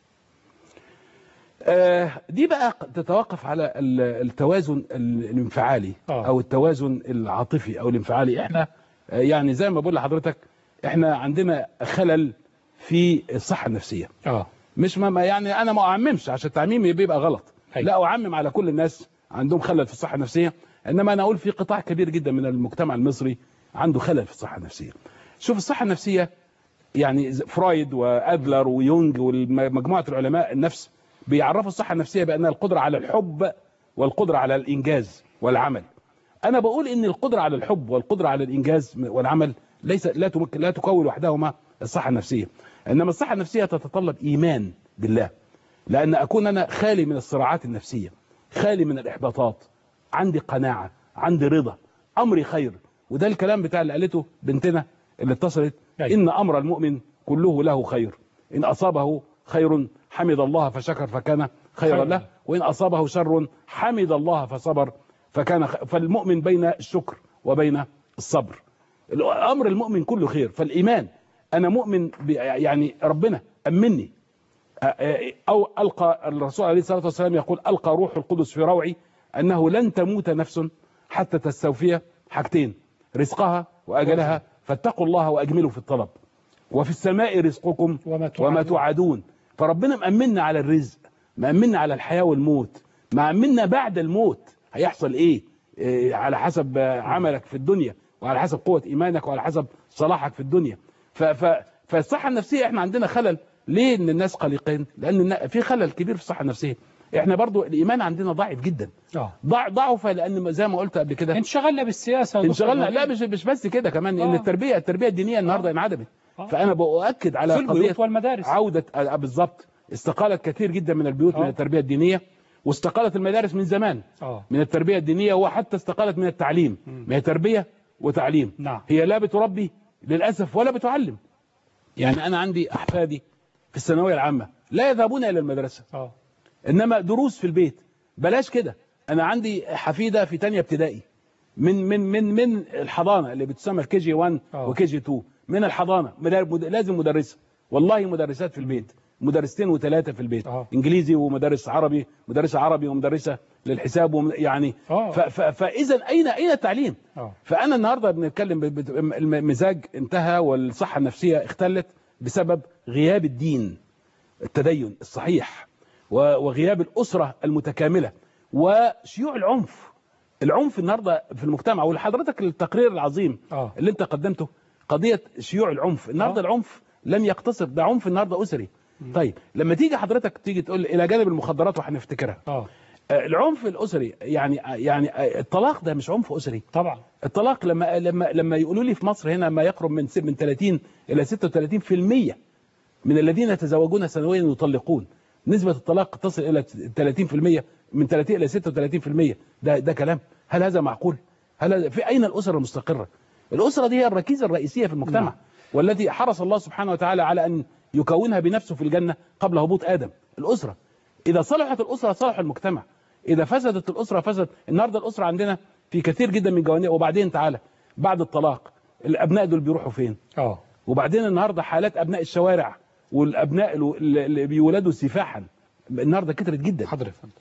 آه، دي بقى تتوقف على ال- التوازن ال- الانفعالي آه. او التوازن العاطفي او الانفعالي احنا آه، يعني زي ما بقول لحضرتك احنا عندنا خلل في الصحه النفسيه اه مش ما ما- يعني انا ما اعممش عشان التعميم بيبقى غلط أيوة. لا اعمم على كل الناس عندهم خلل في الصحه النفسيه انما انا اقول في قطاع كبير جدا من المجتمع المصري عنده خلل في الصحه النفسيه شوف الصحه النفسيه يعني ز- فرويد وادلر ويونج ومجموعه العلماء النفس بيعرفوا الصحه النفسيه بانها القدره على الحب والقدره على الانجاز والعمل انا بقول ان القدره على الحب والقدره على الانجاز والعمل ليس لا تمكن لا تكون وحدهما الصحه النفسيه انما الصحه النفسيه تتطلب ايمان بالله لان اكون انا خالي من الصراعات النفسيه خالي من الاحباطات عندي قناعه عندي رضا امري خير وده الكلام بتاع اللي قالته بنتنا اللي اتصلت أيوة. ان امر المؤمن كله له خير ان اصابه خير حمد الله فشكر فكان خيرا خيرا له له. وان اصابه شر حمد الله فصبر فكان خ... فالمؤمن بين الشكر وبين الصبر الامر المؤمن كله خير فالايمان انا مؤمن ب... يعني ربنا امني او القى الرسول عليه الصلاه والسلام يقول القى روح القدس في روعي انه لن تموت نفس حتى تستوفي حاجتين رزقها واجلها فاتقوا الله واجملوا في الطلب وفي السماء رزقكم وما توعدون. وما توعدون فربنا مأمنا على الرزق مأمنا على الحياة والموت مأمنا بعد الموت هيحصل ايه إيه، على حسب آه، عملك في الدنيا وعلى حسب قوة ايمانك وعلى حسب صلاحك في الدنيا ف ف فالصحة النفسية احنا عندنا خلل ليه ان الناس قلقين لان النا- في خلل كبير في الصحة النفسية احنا برضو الايمان عندنا ضعيف جدا اه ضع ضعف لان زي ما قلت قبل كده انشغلنا بالسياسة يا دكتور انشغلنا لا نبيل. مش مش بس كده كمان ان آه. التربيه التربيه الدينيه النهارده انعدمت آه. فانا بؤكد على في قضيه البيوت والمدارس عوده آه، بالظبط استقالت كثير جدا من البيوت آه. من التربيه الدينيه واستقالت المدارس من زمان اه من التربيه الدينيه وحتى استقالت من التعليم ما هي تربيه وتعليم نعم. هي لا بتربي للاسف ولا بتعلم يعني انا عندي احفادي في الثانويه العامه لا يذهبون الى المدرسه اه انما دروس في البيت بلاش كده انا عندي حفيده في تانية ابتدائي من من من من الحضانه اللي بتسمى الكي جي 1 آه. وكي جي 2 من الحضانه مدار- مد- لازم مدرسه والله مدرسات في البيت مدرستين وثلاثه في البيت آه. انجليزي ومدرس عربي مدرسه عربي ومدرسه للحساب وم... يعني آه. ف... ف... فاذا اين اين التعليم اه فانا النهارده بنتكلم ب- بت- المزاج انتهى والصحه النفسيه اختلت بسبب غياب الدين التدين الصحيح و- وغياب الاسره المتكامله وشيوع العنف العنف النهارده في المجتمع ولحضرتك التقرير العظيم اه اللي انت قدمته قضيه شيوع العنف النهارده آه. العنف لم يقتصر ده عنف النهارده اسري طيب لما تيجي حضرتك تيجي تقول الى جانب المخدرات وهنفتكرها اه آه، العنف الاسري يعني يعني آه، الطلاق ده مش عنف اسري طبعا الطلاق لما لما لما يقولوا لي في مصر هنا ما يقرب من س- من 30 الى 36% من الذين يتزوجون سنويا يطلقون نسبة الطلاق تصل الى 30% من 30 الى 36% ده ده كلام هل هذا معقول؟ هل هذا- في اين الاسره المستقره؟ الاسره دي هي الركيزه الرئيسيه في المجتمع نعم. والتي حرص الله سبحانه وتعالى على ان يكونها بنفسه في الجنه قبل هبوط ادم الاسره اذا صلحت الاسره صلح المجتمع اذا فسدت الاسره فسد النهارده الاسره عندنا في كثير جدا من جوانب وبعدين تعالى بعد الطلاق الابناء دول بيروحوا فين اه وبعدين النهارده حالات ابناء الشوارع والابناء اللي- اللي بيولدوا سفاحا النهارده كترت جدا حاضر يا فندم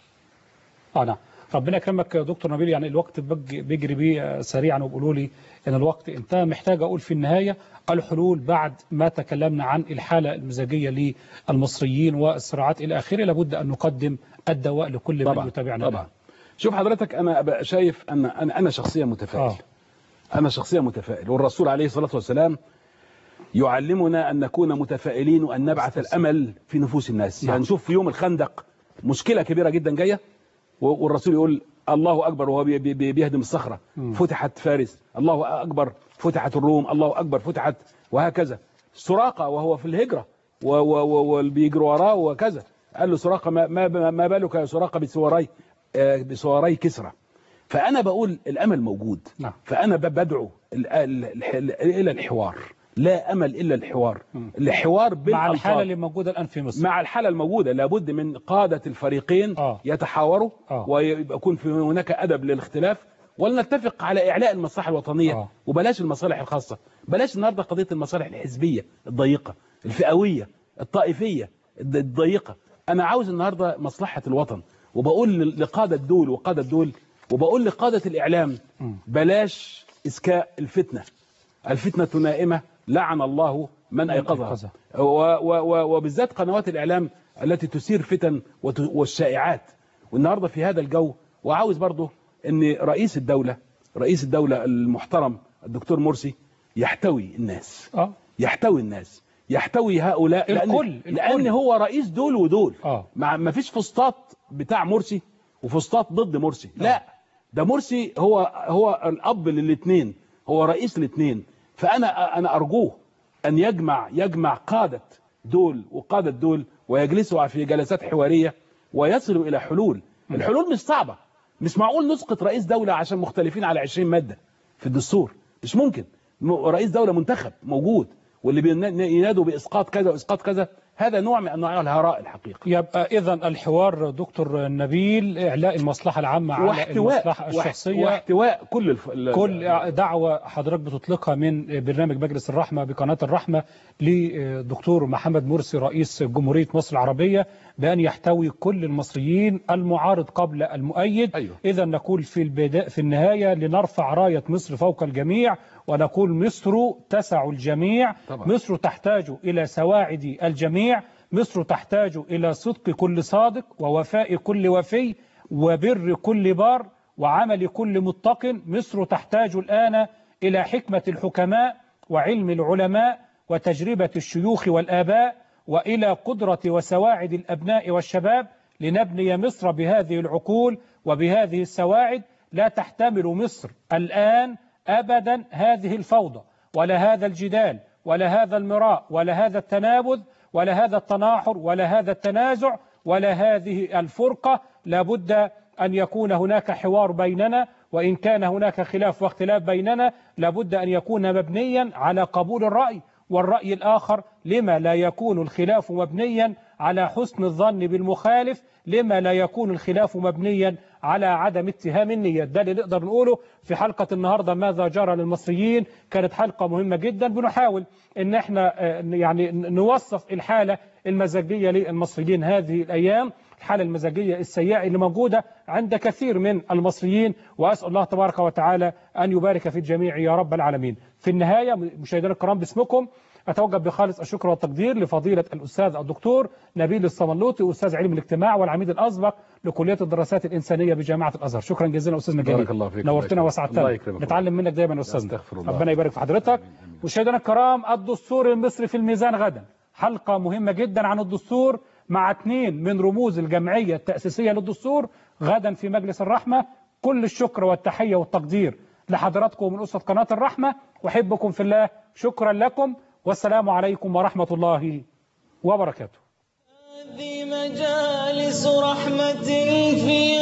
اه نعم ربنا يكرمك يا دكتور نبيل يعني الوقت بج- بيجري بيه سريعا وبيقولوا لي ان الوقت انتهى محتاج اقول في النهايه الحلول بعد ما تكلمنا عن الحاله المزاجيه للمصريين والصراعات الى اخره لابد ان نقدم الدواء لكل من طبعا يتابعنا طبعا شوف حضرتك انا أبقى شايف ان انا انا شخصيا متفائل اه انا شخصيا متفائل والرسول عليه الصلاه والسلام يعلمنا أن نكون متفائلين وأن نبعث الأمل في نفوس الناس نعم. يعني نشوف في يوم الخندق مشكلة كبيرة جدا جاية و- والرسول يقول الله أكبر وهو بي- بي- بيهدم الصخرة مم. فتحت فارس الله أكبر فتحت الروم الله أكبر فتحت وهكذا سراقة وهو في الهجرة و- و- و- والبيجروا وراه وكذا قال له سراقة ما, ما, ما بالك يا سراقة بسواري آه، بسواري كسرى فأنا بقول الأمل موجود نعم. فأنا ب- بدعو ال- ال- ال- إلى الحوار لا أمل إلا الحوار الحوار مع بالألفاظ. الحالة اللي موجودة الآن في مصر مع الحالة الموجودة لابد من قادة الفريقين آه. يتحاوروا آه. ويكون في هناك أدب للاختلاف ولنتفق على إعلاء المصلحة الوطنية آه. وبلاش المصالح الخاصة بلاش النهاردة قضية المصالح الحزبية الضيقة الفئوية الطائفية الض- الضيقة أنا عاوز النهاردة مصلحة الوطن وبقول ل- لقادة دول وقادة دول وبقول لقادة الإعلام بلاش إسكاء الفتنة الفتنة نائمة لعن الله من أيقظها أيقظها. و- و- و- وبالذات قنوات الإعلام التي تثير فتن وت- والشائعات والنهاردة في هذا الجو وعاوز برضه أن رئيس الدولة رئيس الدولة المحترم الدكتور مرسي يحتوي الناس اه يحتوي الناس يحتوي هؤلاء لأن, الكل- الكل. لأن هو رئيس دول ودول آه. مع ما فيش فسطاط بتاع مرسي وفسطاط ضد مرسي لا ده مرسي هو هو الأب للاثنين هو رئيس الاثنين فأنا أنا أرجوه أن يجمع يجمع قادة دول وقادة دول ويجلسوا في جلسات حوارية ويصلوا إلى حلول الحلول مش صعبة مش معقول نسقط رئيس دولة عشان مختلفين على 20 مادة في الدستور مش ممكن م- رئيس دولة منتخب موجود واللي بينادوا بإسقاط كذا وإسقاط كذا هذا نوع من أنواع الهراء الحقيقة يبقى إذا الحوار دكتور نبيل إعلاء المصلحة العامة على واحتواء المصلحة الشخصية واحتواء كل الف... ال- كل دعوة حضرتك بتطلقها من برنامج مجلس الرحمة بقناة الرحمة لدكتور محمد مرسي رئيس جمهورية مصر العربية بأن يحتوي كل المصريين المعارض قبل المؤيد أيوه. إذا نقول في البداية في النهاية لنرفع راية مصر فوق الجميع ونقول مصر تسع الجميع طبعا. مصر تحتاج إلى سواعد الجميع مصر تحتاج إلى صدق كل صادق ووفاء كل وفي وبر كل بار وعمل كل متق مصر تحتاج الآن إلى حكمة الحكماء وعلم العلماء وتجربة الشيوخ والآباء وإلى قدرة وسواعد الأبناء والشباب لنبني مصر بهذه العقول وبهذه السواعد لا تحتمل مصر الآن أبدا هذه الفوضى ولا هذا الجدال ولا هذا المراء ولا هذا التنابذ ولا هذا التناحر ولا هذا التنازع ولا هذه الفرقة لابد أن يكون هناك حوار بيننا وإن كان هناك خلاف واختلاف بيننا لابد أن يكون مبنيا على قبول الرأي والرأي الآخر لما لا يكون الخلاف مبنيا على حسن الظن بالمخالف لما لا يكون الخلاف مبنيا على عدم اتهام النية ده اللي نقدر نقوله في حلقة النهاردة ماذا جرى للمصريين كانت حلقة مهمة جدا بنحاول ان احنا آه، يعني نوصف الحالة المزاجية للمصريين هذه الأيام الحالة المزاجية السيئة اللي موجودة عند كثير من المصريين وأسأل الله تبارك وتعالى أن يبارك في الجميع يا رب العالمين في النهاية مشاهدينا الكرام باسمكم أتوجه بخالص الشكر والتقدير لفضيلة الأستاذ الدكتور نبيل الصمنوطي أستاذ علم الاجتماع والعميد الأسبق لكلية الدراسات الإنسانية بجامعة الأزهر شكرا جزيلا أستاذنا الجليل بارك الله فيك. نورتنا الله وسعدتنا يكرمك. نتعلم منك دايما يا أستاذنا أستغفر الله. ربنا يبارك في حضرتك مشاهدينا الكرام الدستور المصري في الميزان غدا حلقة مهمة جدا عن الدستور مع اثنين من رموز الجمعية التأسيسية للدستور غدا في مجلس الرحمة كل الشكر والتحية والتقدير لحضراتكم من أسرة قناة الرحمة وحبكم في الله شكرا لكم والسلام عليكم ورحمة الله وبركاته هذه مجالس رحمة في